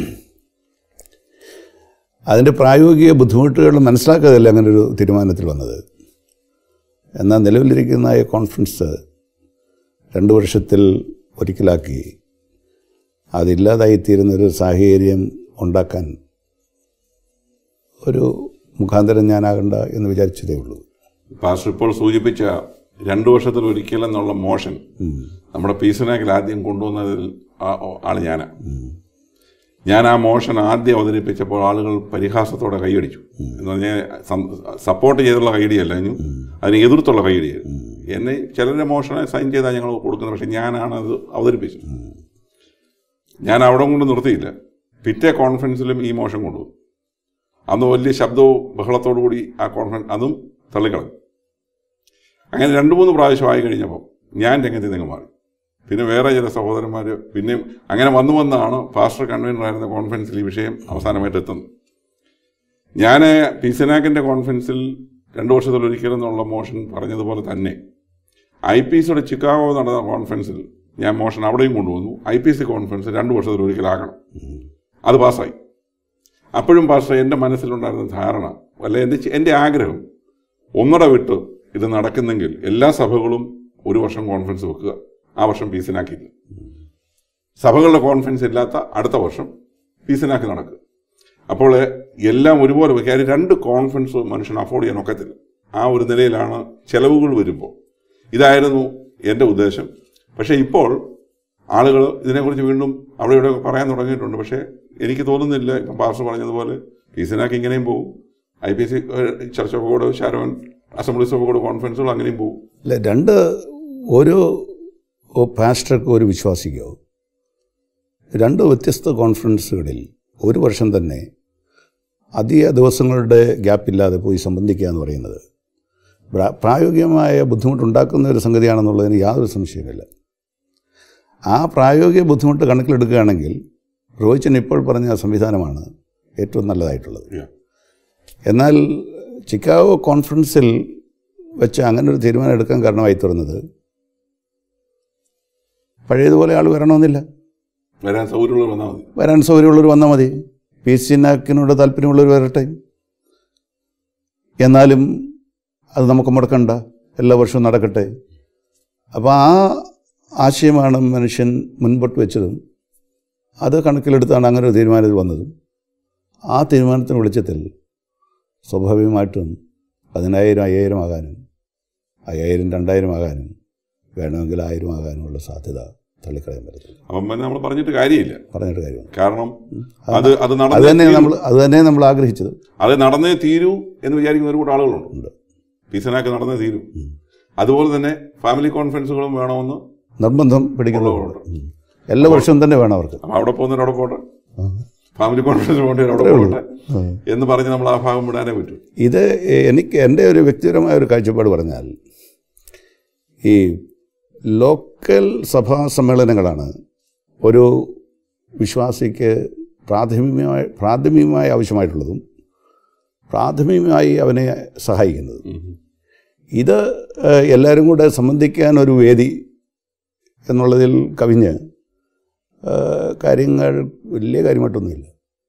B: അതിൻ്റെ പ്രായോഗിക ബുദ്ധിമുട്ടുകൾ മനസ്സിലാക്കാതല്ല അങ്ങനെ ഒരു തീരുമാനത്തിൽ വന്നത് എന്നാൽ നിലവിലിരിക്കുന്ന ഈ കോൺഫറൻസ് രണ്ട് വർഷത്തിൽ ഒരിക്കലാക്കി അതില്ലാതായിത്തീരുന്നൊരു സാഹചര്യം ഉണ്ടാക്കാൻ ഒരു മുഖാന്തരം ഞാനാകണ്ട എന്ന് വിചാരിച്ചതേ ഉള്ളൂ
A: പാസ്റ്റർ ഇപ്പോൾ സൂചിപ്പിച്ച രണ്ടു വർഷത്തിൽ ഒരിക്കൽ എന്നുള്ള മോഷൻ നമ്മുടെ പീസനാക്കിൽ ആദ്യം കൊണ്ടുവന്നതിൽ ആ- ആള് ഞാനാ ഞാൻ ആ മോഷൻ ആദ്യം അവതരിപ്പിച്ചപ്പോൾ ആളുകൾ പരിഹാസത്തോടെ കൈയടിച്ചു എന്ന് പറഞ്ഞാൽ സപ്പോർട്ട് ചെയ്തുള്ള കൈയടിയല്ല ഇനി അതിന് എതിർത്തുള്ള കൈയടിയായിരുന്നു എന്നെ ചിലരുടെ മോഷനെ സൈൻ ചെയ്താൽ ഞങ്ങൾ കൊടുക്കുന്നത് പക്ഷെ ഞാനാണ് അത് അവതരിപ്പിച്ചത് ഞാൻ അവിടെ കൊണ്ട് നിർത്തിയില്ല പിറ്റേ കോൺഫറൻസിലും ഈ മോഷൻ കൊണ്ടുവന്നു അന്ന് വലിയ ശബ്ദവും ബഹളത്തോടു കൂടി ആ കോൺഫറൻസ് അതും തള്ളിക്കളഞ്ഞു അങ്ങനെ രണ്ട് മൂന്ന് പ്രാവശ്യം ആയി കഴിഞ്ഞപ്പോൾ ഞാൻ രംഗത്തിൽ നിന്ന് മാറി പിന്നെ വേറെ ചില സഹോദരന്മാർ പിന്നെയും അങ്ങനെ വന്നു വന്നാണ് പാസ്റ്റർ കൺവീനറായിരുന്ന കോൺഫറൻസിൽ ഈ വിഷയം അവസാനമായിട്ട് എത്തുന്നത് ഞാൻ പി സിനാക്കിൻ്റെ കോൺഫറൻസിൽ രണ്ട് വർഷത്തിലൊരിക്കലെന്നുള്ള മോഷൻ പറഞ്ഞതുപോലെ തന്നെ ഐ പി സിയുടെ ചിക്കാഗോ നടന്ന കോൺഫറൻസിൽ ഞാൻ മോഷൻ അവിടെയും കൊണ്ടുവന്നു ഐ പി സി കോൺഫറൻസ് രണ്ട് വർഷത്തിൽ ഒരിക്കലാകണം അത് പാസ്സായി അപ്പോഴും പാസ്റ്റർ എൻ്റെ മനസ്സിലുണ്ടായിരുന്ന ധാരണ അല്ല എൻ്റെ ചി- എൻ്റെ ആഗ്രഹം ഒന്നട വിട്ട് ഇത് നടക്കുന്നെങ്കിൽ എല്ലാ സഭകളും ഒരു വർഷം കോൺഫറൻസ് വെക്കുക ആ വർഷം പീസിനാക്കില്ല സഭകളുടെ കോൺഫറൻസ് ഇല്ലാത്ത അടുത്ത വർഷം പീസിനാക്കി നടക്കുക അപ്പോൾ എല്ലാം ഒരുപോലെ വെക്കുക കാര്യം രണ്ട് കോൺഫറൻസ് മനുഷ്യന് അഫോർഡ് ചെയ്യാൻ ഒക്കത്തില്ല ആ ഒരു നിലയിലാണ് ചെലവുകൾ വരുമ്പോൾ ഇതായിരുന്നു എൻ്റെ ഉദ്ദേശം പക്ഷേ ഇപ്പോൾ ആളുകൾ ഇതിനെക്കുറിച്ച് വീണ്ടും അവിടെ ഇവിടെ പറയാൻ തുടങ്ങിയിട്ടുണ്ട് പക്ഷേ എനിക്ക് തോന്നുന്നില്ല ഇപ്പം പാസ്റ്റർ പറഞ്ഞതുപോലെ പീസിനാക്കി ഇങ്ങനെയും പോകും I P C church of God Sharon assemblies of God കോൺഫറൻസുകൾ അങ്ങനെയും പോകും
B: അല്ല രണ്ട് ഓരോ പാസ്റ്റർക്ക് ഒരു വിശ്വാസിക്കോ രണ്ട് വ്യത്യസ്ത കോൺഫറൻസുകളിൽ ഒരു വർഷം തന്നെ അധിക ദിവസങ്ങളുടെ ഗ്യാപ്പില്ലാതെ പോയി സംബന്ധിക്കുക എന്ന് പറയുന്നത് പ്രാ- പ്രായോഗികമായ ബുദ്ധിമുട്ടുണ്ടാക്കുന്ന ഒരു സംഗതിയാണെന്നുള്ളതിന് യാതൊരു സംശയമില്ല ആ പ്രായോഗിക ബുദ്ധിമുട്ട് കണക്കിലെടുക്കുകയാണെങ്കിൽ റോഹിച്ചൻ ഇപ്പോൾ പറഞ്ഞ സംവിധാനമാണ് ഏറ്റവും നല്ലതായിട്ടുള്ളത്
A: Yeah.
B: എന്നാൽ ചിക്കാഗോ കോൺഫറൻസിൽ വെച്ച് അങ്ങനെ ഒരു തീരുമാനം എടുക്കാൻ കാരണമായി തീർന്നത് പഴയതുപോലെ ആൾ വരണമെന്നില്ല
A: വരാൻ സൗകര്യമുള്ളവർ വന്നാൽ മതി
B: വരാൻ സൗകര്യമുള്ളവർ വന്നാൽ മതി പി സി നാക്കിനോട് താല്പര്യമുള്ളവർ വരട്ടെ എന്നാലും അത് നമുക്ക് മുടക്കണ്ട എല്ലാ വർഷവും നടക്കട്ടെ അപ്പോൾ ആ ആശയമാണ് മനുഷ്യൻ മുൻപോട്ട് വെച്ചതും അത് കണക്കിലെടുത്താണ് അങ്ങനെ ഒരു തീരുമാനത്തിൽ വന്നതും ആ തീരുമാനത്തിന് വെളിച്ചത്തിൽ സ്വാഭാവികമായിട്ടും പതിനായിരം അയ്യായിരം ആകാനും അയ്യായിരം രണ്ടായിരം ആകാനും വേണമെങ്കിൽ ആയിരം ആകാനുമുള്ള സാധ്യത തള്ളിക്കളയാൻ പറ്റത്തില്ല
A: അപ്പം പിന്നെ നമ്മൾ പറഞ്ഞിട്ട് കാര്യമില്ല
B: പറഞ്ഞിട്ട് കാര്യമാണ്
A: കാരണം അത് അത്
B: അത്
A: നടന്നേ
B: തന്നെ
A: തീരൂ.
B: നമ്മൾ അത് തന്നെ നമ്മൾ ആഗ്രഹിച്ചത്
A: അത് നടന്നേ തീരൂ എന്ന് വിചാരിക്കുന്ന ഒരുപാട് ആളുകളുണ്ട്
B: ഉണ്ട്
A: പീസനാക്ക് നടന്നേ തീരൂ അതുപോലെ തന്നെ ഫാമിലി കോൺഫറൻസുകളും വേണമെന്ന്
B: നിർബന്ധം പിടിക്കുന്നവരുണ്ട് ഉം. എല്ലാ വർഷവും തന്നെ വേണം അവർക്ക്
A: അപ്പം അവിടെ പോകുന്നവർ അവിടെ പോട്ടെ ഫാമിലി കോൺഫറൻസ് പോകേണ്ടവർ അവിടെ പോകട്ടെ എന്ന് പറഞ്ഞ് നമ്മൾ ആ ഭാഗം വിടാനേ പറ്റൂ
B: ഇത് എനിക്ക് എൻ്റെ ഒരു വ്യക്തിപരമായ ഒരു കാഴ്ചപ്പാട് പറഞ്ഞാൽ ഈ ലോക്കൽ സഭാ സമ്മേളനങ്ങളാണ് ഒരു വിശ്വാസിക്ക് പ്രാഥമികമായ പ്രാഥമികമായി ആവശ്യമായിട്ടുള്ളതും പ്രാഥമികമായി അവനെ സഹായിക്കുന്നതും ഇത് ഏഹ്, എല്ലാവരും കൂടെ സംബന്ധിക്കാൻ ഒരു വേദി എന്നുള്ളതിൽ കവിഞ്ഞ് ഏഹ്, കാര്യങ്ങൾ വലിയ കാര്യമായിട്ടൊന്നുമില്ല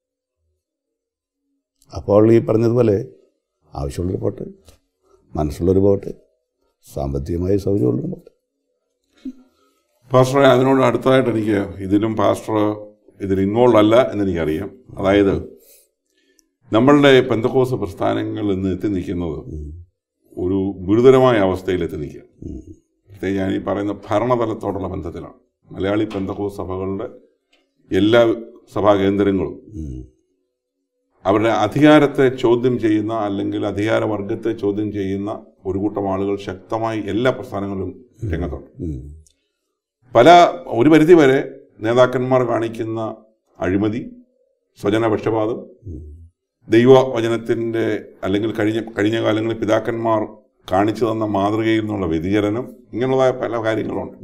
B: അപ്പോൾ ഈ പറഞ്ഞതുപോലെ ആവശ്യമുള്ളൊരു പോട്ടെ മനസ്സുള്ളൊരു പോട്ടെ സാമ്പത്തികമായി സൗകര്യമുള്ളൊരു പോട്ടെ
A: പാസ്റ്ററെ അതിനോട് അടുത്തതായിട്ട് എനിക്ക് ഇതിലും പാസ്റ്റർ ഇതിൽ ഇൻവോൾവ് അല്ല എന്ന് എനിക്കറിയാം അതായത് നമ്മളുടെ പെന്തക്കോസ് പ്രസ്ഥാനങ്ങൾ ഇന്ന് എത്തി നിൽക്കുന്നത് ഒരു ഗുരുതരമായ അവസ്ഥയിൽ എത്തി നിൽക്കുക പ്രത്യേകിച്ച് ഞാൻ ഈ പറയുന്ന ഭരണതലത്തോടുള്ള ബന്ധത്തിലാണ് മലയാളി പെന്തക്കോസ് സഭകളുടെ എല്ലാ സഭാ കേന്ദ്രങ്ങളും
B: ഉം.
A: അവരുടെ അധികാരത്തെ ചോദ്യം ചെയ്യുന്ന അല്ലെങ്കിൽ അധികാരവർഗത്തെ ചോദ്യം ചെയ്യുന്ന ഒരു കൂട്ടം ആളുകൾ ശക്തമായി എല്ലാ പ്രസ്ഥാനങ്ങളിലും രംഗത്തുണ്ട്
B: ഉം.
A: പല ഒരു പരിധി വരെ നേതാക്കന്മാർ കാണിക്കുന്ന അഴിമതി സ്വജനപക്ഷപാതം ദൈവവചനത്തിൻ്റെ അല്ലെങ്കിൽ കഴിഞ്ഞ കഴിഞ്ഞ കാലങ്ങളിൽ പിതാക്കന്മാർ കാണിച്ചു തന്ന മാതൃകയിൽ നിന്നുള്ള വ്യതിചലനം ഇങ്ങനെയുള്ള പല കാര്യങ്ങളുണ്ട്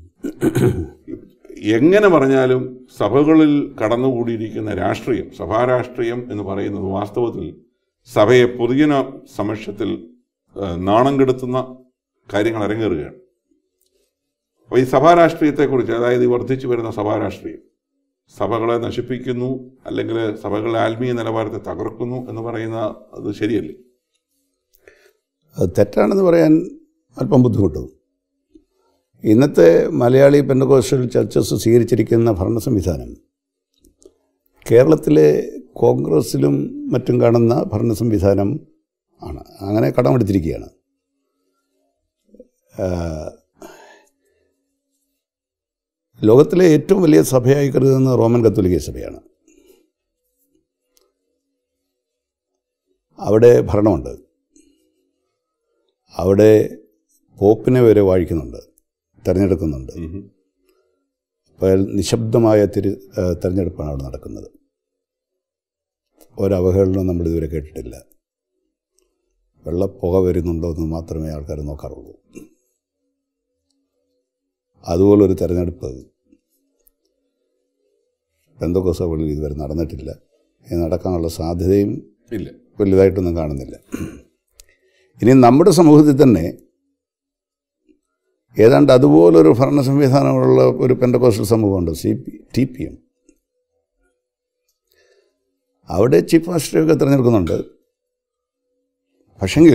A: എങ്ങനെ പറഞ്ഞാലും സഭകളിൽ കടന്നുകൂടിയിരിക്കുന്ന രാഷ്ട്രീയം സഭാരാഷ്ട്രീയം എന്ന് പറയുന്നത് വാസ്തവത്തിൽ സഭയെ പൊതുജന സമക്ഷത്തിൽ ഏഹ്, നാണം കെടുത്തുന്ന കാര്യങ്ങൾ അരങ്ങേറുകയാണ് അപ്പോൾ ഈ സഭാരാഷ്ട്രീയത്തെക്കുറിച്ച് അതായത് ഈ വർദ്ധിച്ചു വരുന്ന സഭാരാഷ്ട്രീയം സഭകളെ നശിപ്പിക്കുന്നു അല്ലെങ്കിൽ സഭകളുടെ ആത്മീയ നിലവാരത്തെ തകർക്കുന്നു എന്ന് പറയുന്ന അത് ശരിയല്ലേ
B: അത് തെറ്റാണെന്ന് പറയാൻ അല്പം ബുദ്ധിമുട്ടും ഇന്നത്തെ മലയാളി പെൻഡകോസ്റ്റൽ ചർച്ചസ് സ്വീകരിച്ചിരിക്കുന്ന ഭരണ സംവിധാനം കേരളത്തിലെ കോൺഗ്രസ്സിലും മറ്റും കാണുന്ന ഭരണ സംവിധാനം ആണ് അങ്ങനെ കടമെടുത്തിരിക്കുകയാണ് ആ, ലോകത്തിലെ ഏറ്റവും വലിയ സഭയായി കരുതുന്ന റോമൻ കത്തോലിക്ക സഭയാണ് അവിടെ ഭരണമുണ്ട് അവിടെ പോപ്പിനെ വരെ വാഴിക്കുന്നുണ്ട് തിരഞ്ഞെടുക്കുന്നുണ്ട് അപ്പോൾ നിശബ്ദമായ തിരു ആ, തിരഞ്ഞെടുപ്പാണ് അവിടെ നടക്കുന്നത് ഒരവഹേളനവും നമ്മൾ ഇതുവരെ കേട്ടിട്ടില്ല വെള്ളപ്പുക വരുന്നുണ്ടോ എന്ന് മാത്രമേ ആൾക്കാർ നോക്കാറുള്ളൂ അതുപോലൊരു തെരഞ്ഞെടുപ്പ് എന്തൊക്കെ സഭകളിൽ ഇതുവരെ നടന്നിട്ടില്ല ഇത് നടക്കാനുള്ള സാധ്യതയും
A: ഇല്ല
B: വലുതായിട്ടൊന്നും കാണുന്നില്ല ഇനി നമ്മുടെ സമൂഹത്തിൽ തന്നെ ഏതാണ്ട് അതുപോലൊരു ഭരണ സംവിധാനമുള്ള ഒരു പെൻഡകോസ്റ്റൽ സമൂഹമുണ്ട് C P T P M അവിടെ ചീഫ് മാസ്റ്ററെയൊക്കെ തിരഞ്ഞെടുക്കുന്നുണ്ട് പക്ഷെങ്കിൽ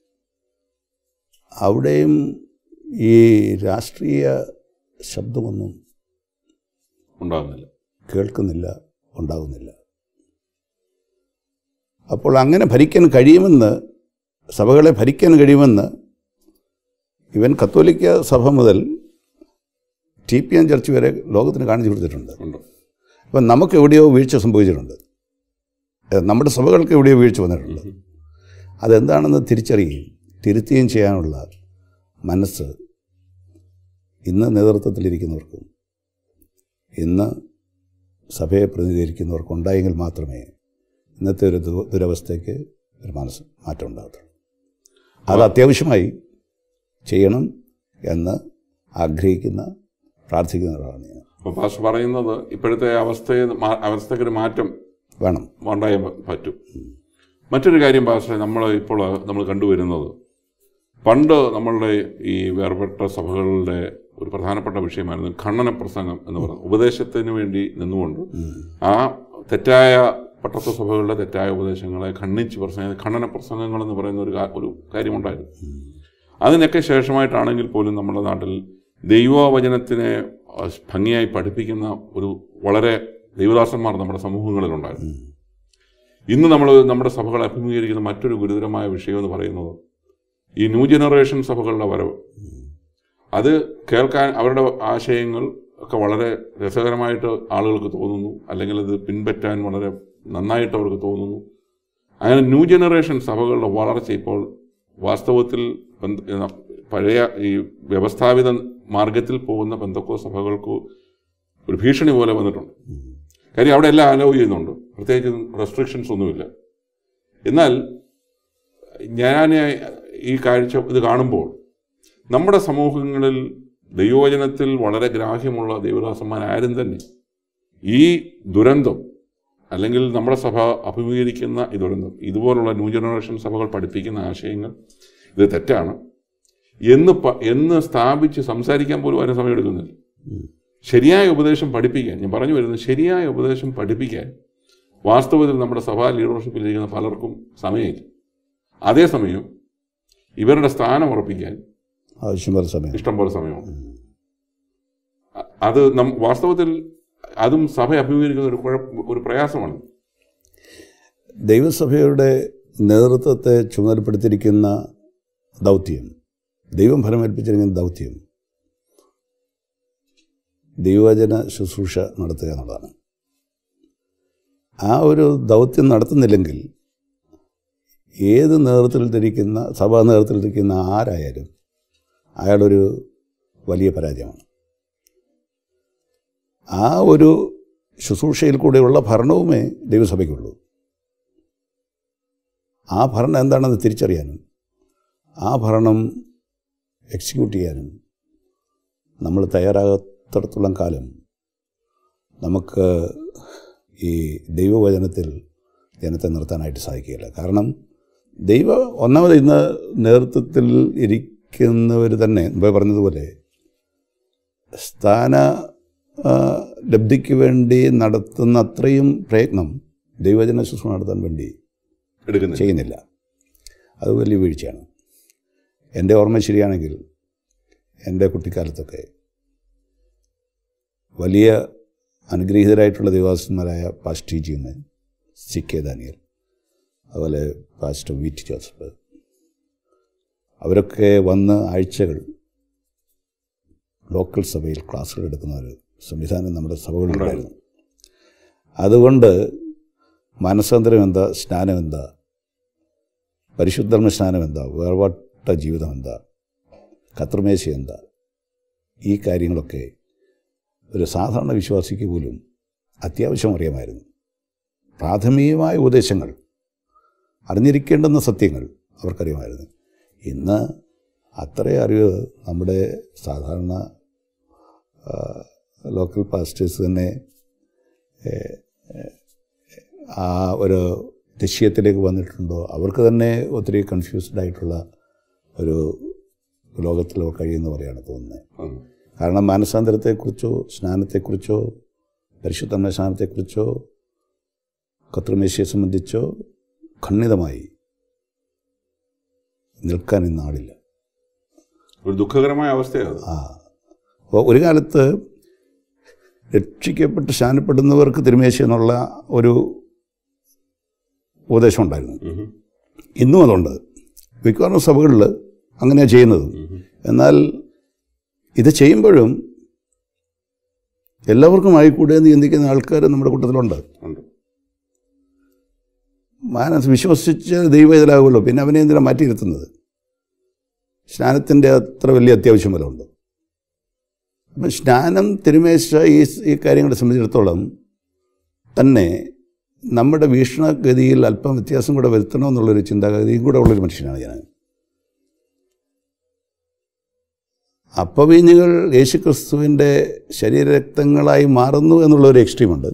B: അവിടെയും ഈ രാഷ്ട്രീയ ശബ്ദമൊന്നും
A: ഉണ്ടാകുന്നില്ല
B: കേൾക്കുന്നില്ല ഉണ്ടാകുന്നില്ല അപ്പോൾ അങ്ങനെ ഭരിക്കാൻ കഴിയുമെന്ന് സഭകളെ ഭരിക്കാൻ കഴിയുമെന്ന് ഇവൻ കത്തോലിക്ക സഭ മുതൽ ടി പി എൻ ചർച്ച് വരെ ലോകത്തിന് കാണിച്ചു കൊടുത്തിട്ടുണ്ട്
A: ഉണ്ട്
B: അപ്പം നമുക്ക് എവിടെയോ വീഴ്ച സംഭവിച്ചിട്ടുണ്ട് ഏ, നമ്മുടെ സഭകൾക്ക് എവിടെയോ വീഴ്ച വന്നിട്ടുണ്ട് അതെന്താണെന്ന് തിരിച്ചറിയുകയും തിരുത്തുകയും ചെയ്യാനുള്ള മനസ്സ് ഇന്ന് നേതൃത്വത്തിലിരിക്കുന്നവർക്കും ഇന്ന് സഭയെ പ്രതിനിധീകരിക്കുന്നവർക്കും ഉണ്ടായെങ്കിൽ മാത്രമേ ഇന്നത്തെ ഒരു ദു- ദുരവസ്ഥയ്ക്ക് ഒരു മനസ്സ് മാറ്റം ഉണ്ടാകത്തുള്ളൂ അത് അത്യാവശ്യമായി ചെയ്യണം എന്ന് ആഗ്രഹിക്കുന്ന പ്രാർത്ഥിക്കുന്ന ഒരാളാണ് ഞാൻ
A: അപ്പോൾ പാസ്റ്റർ പറയുന്നത് ഇപ്പോഴത്തെ അവസ്ഥയെ മാ- അവസ്ഥയ്ക്കൊരു മാറ്റം
B: വേണം
A: ഉണ്ടായേ പ- പറ്റും മറ്റൊരു കാര്യം പാസ്റ്ററെ നമ്മൾ ഇപ്പോൾ നമ്മൾ കണ്ടുവരുന്നത് പണ്ട് നമ്മളുടെ ഈ വേർപെട്ട സഭകളുടെ ഒരു പ്രധാനപ്പെട്ട വിഷയമായിരുന്നു ഖണ്ഡന പ്രസംഗം എന്ന് പറയുന്നത് ഉപദേശത്തിന് വേണ്ടി നിന്നുകൊണ്ട് ആ തെറ്റായ പട്ടത്വ സഭകളുടെ തെറ്റായ ഉപദേശങ്ങളെ ഖണ്ഡിച്ച് പ്രസംഗം ഖണ്ഡന പ്രസംഗങ്ങൾ എന്ന് പറയുന്ന ഒരു കാ- ഒരു കാര്യമുണ്ടായിരുന്നു അതിനൊക്കെ ശേഷമായിട്ടാണെങ്കിൽ പോലും നമ്മുടെ നാട്ടിൽ ദൈവവചനത്തിനെ അഹ് ഭംഗിയായി പഠിപ്പിക്കുന്ന ഒരു വളരെ ദൈവദാസന്മാർ നമ്മുടെ സമൂഹങ്ങളിലുണ്ടായിരുന്നു ഇന്ന് നമ്മൾ നമ്മുടെ സഭകൾ അഭിമുഖീകരിക്കുന്ന മറ്റൊരു ഗുരുതരമായ വിഷയം എന്ന് പറയുന്നത് ഈ ന്യൂ ജനറേഷൻ സഭകളുടെ വരവ് അത് കേൾക്കാൻ അവരുടെ ആശയങ്ങൾ ഒക്കെ വളരെ രസകരമായിട്ട് ആളുകൾക്ക് തോന്നുന്നു അല്ലെങ്കിൽ അത് പിൻപറ്റാൻ വളരെ നന്നായിട്ട് അവർക്ക് തോന്നുന്നു അങ്ങനെ ന്യൂ ജനറേഷൻ സഭകളുടെ വളർച്ച ഇപ്പോൾ വാസ്തവത്തിൽ ബന്ധ- പഴയ ഈ വ്യവസ്ഥാപിത മാർഗത്തിൽ പോകുന്ന ബന്ധക്കോ സഭകൾക്ക് ഒരു ഭീഷണി പോലെ വന്നിട്ടുണ്ട് കാര്യം അവിടെ എല്ലാം അലോ ചെയ്യുന്നുണ്ട് പ്രത്യേകിച്ച് റെസ്ട്രിക്ഷൻസ് ഒന്നുമില്ല എന്നാൽ ഞാൻ ഈ കാഴ്ച ഇത് കാണുമ്പോൾ നമ്മുടെ സമൂഹങ്ങളിൽ ദൈവവചനത്തിൽ വളരെ ഗ്രാഹ്യമുള്ള ദൈവദാസന്മാരാരും തന്നെ ഈ ദുരന്തം അല്ലെങ്കിൽ നമ്മുടെ സഭ അഭിമുഖീകരിക്കുന്ന ഈ ദുരന്തം ഇതുപോലുള്ള ന്യൂ ജനറേഷൻ സഭകൾ പഠിപ്പിക്കുന്ന ആശയങ്ങൾ ഇത് തെറ്റാണ് എന്ന് പ- എന്ന് സ്ഥാപിച്ച് സംസാരിക്കാൻ പോലും ആരും സമയം എടുക്കുന്നില്ല ശരിയായ ഉപദേശം പഠിപ്പിക്കാൻ ഞാൻ പറഞ്ഞു വരുന്നത് ശരിയായ ഉപദേശം പഠിപ്പിക്കാൻ വാസ്തവത്തിൽ നമ്മുടെ സഭാ ലീഡർഷിപ്പിലിരിക്കുന്ന പലർക്കും സമയമില്ല അതേസമയം ഇവരുടെ സ്ഥാനം ഉറപ്പിക്കാൻ
B: ആവശ്യം പോലെ സമയം
A: ഇഷ്ടംപോലെ സമയമുണ്ട് അ- അത് നം വാസ്തവത്തിൽ അതും സഭ അഭിമുഖീകരിക്കുന്ന ഒരു കുഴപ്പ ഒരു പ്രയാസമാണ്
B: ദൈവസഭയുടെ നേതൃത്വത്തെ ചുമതലപ്പെടുത്തിയിരിക്കുന്ന ദൗത്യം ദൈവം ഫലമേൽപ്പിച്ചിരിക്കുന്ന ദൗത്യം ദൈവവചന ശുശ്രൂഷ നടത്തുക എന്നുള്ളതാണ് ആ ഒരു ദൗത്യം നടത്തുന്നില്ലെങ്കിൽ ഏത് നേതൃത്വത്തിലിരിക്കുന്ന സഭാ നേതൃത്വത്തിലിരിക്കുന്ന ആരായാലും അയാളൊരു വലിയ പരാജയമാണ് ആ ഒരു ശുശ്രൂഷയിൽ കൂടെയുള്ള ഭരണവുമേ ദൈവസഭയ്ക്കുള്ളൂ ആ ഭരണം എന്താണെന്ന് തിരിച്ചറിയാനും ആ ഭരണം എക്സിക്യൂട്ട് ചെയ്യാനും നമ്മൾ തയ്യാറാകത്തിടത്തോളം കാലം നമുക്ക് ഈ ദൈവവചനത്തിൽ ജനത്തെ നിർത്താനായിട്ട് സാധിക്കുകയില്ല കാരണം ദൈവ ഒന്നാമത് ഇന്ന് നേതൃത്വത്തിൽ ഇരിക്കുന്നവർ തന്നെ മുമ്പേ പറഞ്ഞതുപോലെ സ്ഥാന ആ, ലബ്ധിക്ക് വേണ്ടി നടത്തുന്ന അത്രയും പ്രയത്നം ദൈവജന ശുശ്രൂഷ നടത്താൻ വേണ്ടി
A: എടുക്കുന്നില്ല
B: ചെയ്യുന്നില്ല അത് വലിയ വീഴ്ചയാണ് എൻ്റെ ഓർമ്മ ശരിയാണെങ്കിൽ എൻ്റെ കുട്ടിക്കാലത്തൊക്കെ വലിയ അനുഗ്രഹീതരായിട്ടുള്ള ദേവാസന്മാരായ പാസ്റ്റ് ടി ജിന്ന് സി കെ ദാനിയൽ അതുപോലെ പാസ്റ്റർ വി ടി ജോസഫ് അവരൊക്കെ വന്ന് ആഴ്ചകൾ ലോക്കൽ സഭയിൽ ക്ലാസ്സുകൾ എടുക്കുന്ന ഒരു സംവിധാനം നമ്മുടെ സഭകളിലുണ്ടായിരുന്നു അതുകൊണ്ട് മാനസാന്തരം എന്താ സ്നാനം എന്താ പരിശുദ്ധർമ്മ സ്നാനം എന്താ വേർപാട്ട ജീവിതം എന്താ കത്രമേശ എന്താ ഈ കാര്യങ്ങളൊക്കെ ഒരു സാധാരണ വിശ്വാസിക്ക് പോലും അത്യാവശ്യം അറിയാമായിരുന്നു പ്രാഥമികമായ ഉപദേശങ്ങൾ അറിഞ്ഞിരിക്കേണ്ടുന്ന സത്യങ്ങൾ അവർക്കറിയാമായിരുന്നു ഇന്ന് അത്രയും അറിവ് നമ്മുടെ സാധാരണ ആ, ലോക്കൽ പാസ്റ്റേഴ്സ് തന്നെ ഏ, ഏ, ആ ഒരു ലക്ഷ്യത്തിലേക്ക് വന്നിട്ടുണ്ടോ അവർക്ക് തന്നെ ഒത്തിരി കൺഫ്യൂസ്ഡ് ആയിട്ടുള്ള ഒരു ലോകത്തിൽ അവർ കഴിയുന്ന പോലെയാണ് തോന്നുന്നത്
A: ഉം.
B: കാരണം മാനസാന്തരത്തെക്കുറിച്ചോ സ്നാനത്തെക്കുറിച്ചോ പരിശുദ്ധമായ സ്നാനത്തെക്കുറിച്ചോ കത്രിമേശയെ സംബന്ധിച്ചോ ഖണ്ഡിതമായി നിൽക്കാൻ ഇന്നാളില്ല
A: ഒരു ദുഃഖകരമായ അവസ്ഥയാണ് അത്.
B: ആ അപ്പോൾ ഒരു കാലത്ത് രക്ഷിക്കപ്പെട്ട് സ്നാനപ്പെടുന്നവർക്ക് തിരുമേശ എന്നുള്ള ഒരു ഉപദേശം ഉണ്ടായിരുന്നു
A: ഉം.
B: ഇന്നും അതുണ്ട് മിക്കവാറും സഭകളിൽ അങ്ങനെയാണ് ചെയ്യുന്നത്
A: ഉം.
B: എന്നാൽ ഇത് ചെയ്യുമ്പോഴും എല്ലാവർക്കും ആയിക്കൂടെ എന്ന് ചിന്തിക്കുന്ന ആൾക്കാർ നമ്മുടെ കൂട്ടത്തിലുണ്ട്
A: ഉണ്ട്
B: മാനസ് വിശ്വസിച്ച് ദൈവം ഇതിലാകുമല്ലോ പിന്നെ അവനെ എന്തിനാ മാറ്റിയിരുത്തുന്നത് സ്നാനത്തിൻ്റെ അത്ര വലിയ അത്യാവശ്യം വല്ലതുണ്ട് അപ്പം സ്നാനം തിരുമേശ ഈ ഈ കാര്യങ്ങളെ സംബന്ധിച്ചിടത്തോളം തന്നെ നമ്മുടെ വീക്ഷണഗതിയിൽ അല്പം വ്യത്യാസം കൂടെ വരുത്തണമെന്നുള്ളൊരു ചിന്താഗതിയും കൂടെ ഉള്ളൊരു മനുഷ്യനാണ് ഞാൻ അപ്പവീഞ്ഞുകൾ യേശുക്രിസ്തുവിൻ്റെ ശരീരരക്തങ്ങളായി മാറുന്നു എന്നുള്ളൊരു എക്സ്ട്രീമുണ്ട്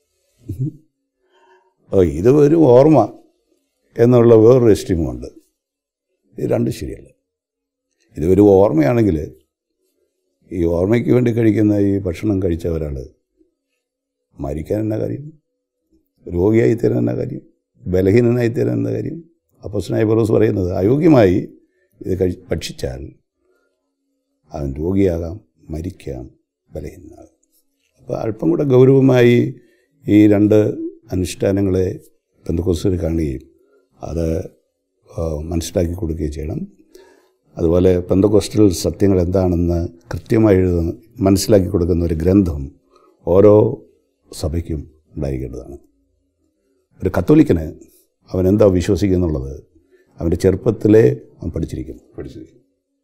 B: ഓ ഇത് ഒരു ഓർമ്മ എന്നുള്ള വേറൊരു എക്സ്ട്രീമുണ്ട് ഇത് രണ്ടും ശരിയല്ല ഇത് ഒരു ഓർമ്മയാണെങ്കിൽ ഈ ഓർമ്മയ്ക്ക് വേണ്ടി കഴിക്കുന്ന ഈ ഭക്ഷണം കഴിച്ച ഒരാൾ മരിക്കാൻ എന്നാ കാര്യം രോഗിയായി തീരാൻ എന്നാ കാര്യം ബലഹീനനായി തീരാൻ എന്നാ കാര്യം അപ്പോസ്നായ പൗലോസ് പറയുന്നത് അയോഗ്യമായി ഇത് കഴി ഭക്ഷിച്ചാൽ അവൻ രോഗിയാകാം മരിക്കാം ബലഹീനനാകാം അപ്പോൾ അല്പം കൂടെ ഗൗരവമായി ഈ രണ്ട് അനുഷ്ഠാനങ്ങളെ പെന്തക്കോസിൽ കാണുകയും അത് ആ, മനസ്സിലാക്കി കൊടുക്കുകയും ചെയ്യണം അതുപോലെ പെന്തക്കോസ്റ്റൽ സത്യങ്ങൾ എന്താണെന്ന് കൃത്യമായി എഴുതുന്ന മനസ്സിലാക്കി കൊടുക്കുന്ന ഒരു ഗ്രന്ഥം ഓരോ സഭയ്ക്കും ഉണ്ടായിരിക്കേണ്ടതാണ് ഒരു കത്തോലിക്കന് അവൻ എന്താ വിശ്വസിക്കുന്നുള്ളത് അവൻ്റെ ചെറുപ്പത്തിലേ അവൻ പഠിച്ചിരിക്കും
A: പഠിച്ചിരിക്കും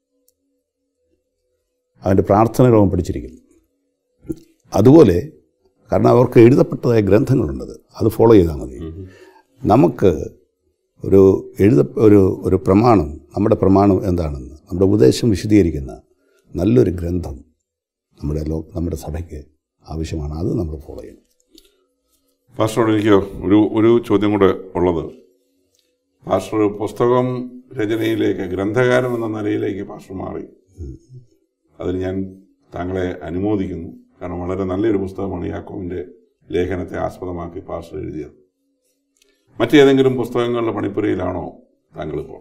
B: അവൻ്റെ പ്രാർത്ഥനകൾ അവൻ പഠിച്ചിരിക്കും അതുപോലെ കാരണം അവർക്ക് എഴുതപ്പെട്ടതായ ഗ്രന്ഥങ്ങളുണ്ടത് അത് ഫോളോ ചെയ്താൽ മതി നമുക്ക് ഒരു എഴുത ഒരു ഒരു പ്രമാണം നമ്മുടെ പ്രമാണം എന്താണെന്ന് നമ്മുടെ ഉപദേശം വിശദീകരിക്കുന്ന നല്ലൊരു ഗ്രന്ഥം നമ്മുടെ ലോ നമ്മുടെ സഭയ്ക്ക് ആവശ്യമാണ് അത് നമ്മൾ ഫോളോ ചെയ്യണം
A: പാസ്റ്ററോട് എനിക്ക് ഒരു ഒരു ചോദ്യം കൂടെ ഉള്ളത് പാസ്റ്റർ പുസ്തകം രചനയിലേക്ക് ഗ്രന്ഥകാരൻ എന്ന നിലയിലേക്ക് പാസ്റ്റർ മാറി അതിൽ ഞാൻ താങ്കളെ അനുമോദിക്കുന്നു കാരണം വളരെ നല്ലൊരു പുസ്തകമാണ് യാക്കോവിൻ്റെ ലേഖനത്തെ ആസ്പദമാക്കി പാസ്റ്റർ എഴുതിയത് മറ്റേതെങ്കിലും പുസ്തകങ്ങളുടെ പണിപ്പുരയിലാണോ താങ്കളിപ്പോൾ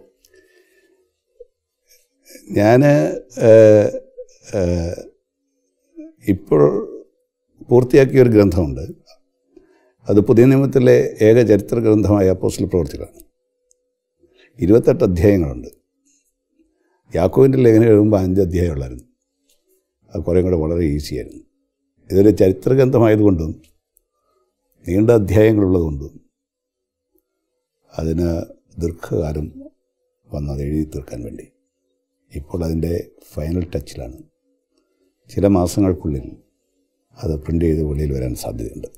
B: ഞാൻ ഇപ്പോൾ പൂർത്തിയാക്കിയ ഒരു ഗ്രന്ഥമുണ്ട് അത് പുതിയ നിയമത്തിലെ ഏക ചരിത്ര ഗ്രന്ഥമായ അപ്പോസ്റ്റൽ പ്രവർത്തികളാണ് ഇരുപത്തെട്ട് അധ്യായങ്ങളുണ്ട് യാക്കോവിൻ്റെ ലേഖനം എഴുതുമ്പോൾ അഞ്ച് അധ്യായമുള്ളായിരുന്നു അത് കുറേ കൂടെ വളരെ ഈസിയായിരുന്നു ഇതൊരു ചരിത്ര ഗ്രന്ഥമായതുകൊണ്ടും നീണ്ട അധ്യായങ്ങളുള്ളതുകൊണ്ടും അതിന് ദീർഘകാലം വന്നത് എഴുതി തീർക്കാൻ വേണ്ടി ഇപ്പോൾ അതിൻ്റെ ഫൈനൽ ടച്ചിലാണ് ചില മാസങ്ങൾക്കുള്ളിൽ അത് പ്രിൻ്റ് ചെയ്ത് വെളിയിൽ വരാൻ സാധ്യതയുണ്ട്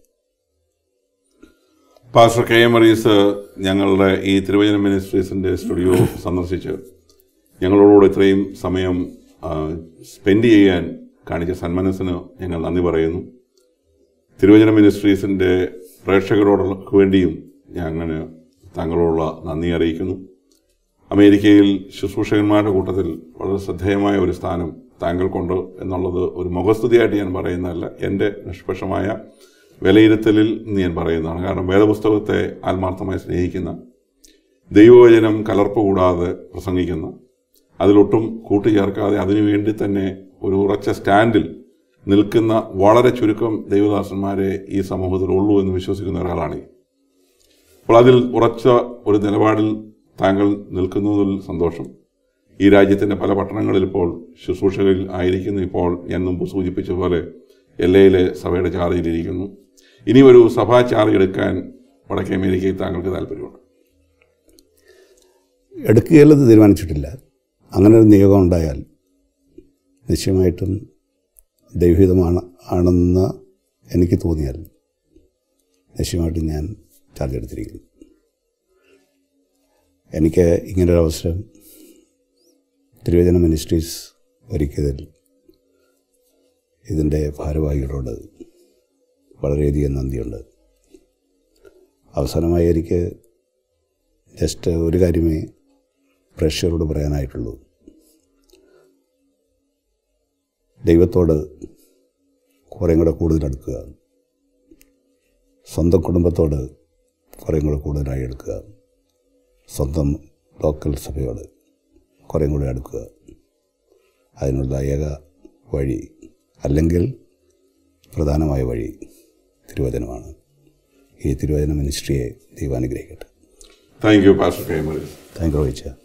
A: പാസ്റ്റർ കെ എം മറീസ് ഞങ്ങളുടെ ഈ തിരുവചന മിനിസ്ട്രീസിൻ്റെ സ്റ്റുഡിയോ സന്ദർശിച്ച് ഞങ്ങളോട് ഇത്രയും സമയം സ്പെൻഡ് ചെയ്യാൻ കാണിച്ച സന്മനസ്സിന് ഞങ്ങൾ നന്ദി പറയുന്നു തിരുവചന മിനിസ്ട്രീസിൻ്റെ പ്രേക്ഷകരോടൊക്കെ വേണ്ടിയും ഞങ്ങൾ താങ്കളോടുള്ള നന്ദി അറിയിക്കുന്നു അമേരിക്കയിൽ ശുശ്രൂഷകന്മാരുടെ കൂട്ടത്തിൽ വളരെ ശ്രദ്ധേയമായ ഒരു സ്ഥാനം താങ്കൾക്കുണ്ട് എന്നുള്ളത് ഒരു മുഖസ്തുതിയായിട്ട് ഞാൻ പറയുന്നതല്ല എൻ്റെ നിഷ്പക്ഷമായ വിലയിരുത്തലിൽ നിന്ന് ഞാൻ പറയുന്നതാണ് കാരണം വേദപുസ്തകത്തെ ആത്മാർത്ഥമായി സ്നേഹിക്കുന്ന ദൈവവചനം കലർപ്പ് കൂടാതെ പ്രസംഗിക്കുന്ന അതിലൊട്ടും കൂട്ടിച്ചേർക്കാതെ അതിനുവേണ്ടി തന്നെ ഒരു ഉറച്ച സ്റ്റാൻഡിൽ നിൽക്കുന്ന വളരെ ചുരുക്കം ദൈവദാസന്മാരെ ഈ സമൂഹത്തിൽ ഉള്ളൂ എന്ന് വിശ്വസിക്കുന്ന ഒരാളാണ് ഞാൻ. അപ്പോൾ അതിൽ ഉറച്ച ഒരു നിലപാടിൽ താങ്കൾ നിൽക്കുന്നതിൽ സന്തോഷം ഈ രാജ്യത്തിൻ്റെ പല പട്ടണങ്ങളിൽ ഇപ്പോൾ ശുശ്രൂഷകളിൽ ആയിരിക്കുന്നു ഇപ്പോൾ ഞാൻ മുമ്പ് സൂചിപ്പിച്ച പോലെ എൽ എയിലെ സഭയുടെ ചാർജിലിരിക്കുന്നു ഇനി ഒരു സഭാ ചാർജ് എടുക്കാൻ വടക്കേ അമേരിക്കയിൽ താങ്കൾക്ക് താല്പര്യമുണ്ട്
B: എടുക്കുകയല്ലെന്ന് തീരുമാനിച്ചിട്ടില്ല അങ്ങനെ ഒരു നിയോഗം ഉണ്ടായാൽ നിശ്ചയമായിട്ടും ദൈവഹിതമാണ് ആണെന്ന് എനിക്ക് തോന്നിയാൽ നിശ്ചയമായിട്ടും ഞാൻ ചാർജ് എടുത്തിരിക്കുന്നു എനിക്ക് ഇങ്ങനൊരു അവസരം തിരുവചന മിനിസ്ട്രീസ് ഒരുക്കിയതിൽ ഇതിൻ്റെ ഭാരവാഹികളോട് വളരെയധികം നന്ദിയുണ്ട് അവസാനമായി എനിക്ക് ജസ്റ്റ് ഒരു കാര്യമേ പ്രേക്ഷകരോട് പറയാനായിട്ടുള്ളൂ ദൈവത്തോട് കുറേ കൂടെ കൂടുതൽ അടുക്കുക സ്വന്തം കുടുംബത്തോട് കുറേ കൂടെ കൂടുതലായി എടുക്കുക സ്വന്തം ലോക്കൽ സഭയോട് കുറേ കൂടെ അടുക്കുക അതിനുള്ള ഏക വഴി അല്ലെങ്കിൽ പ്രധാനമായ വഴി തിരുവചനമാണ് ഈ തിരുവചന മിനിസ്ട്രിയെ ദൈവം അനുഗ്രഹിക്കട്ടെ
A: thank you pastor K M മറീസ്
B: താങ്ക് യു റോയിച്ച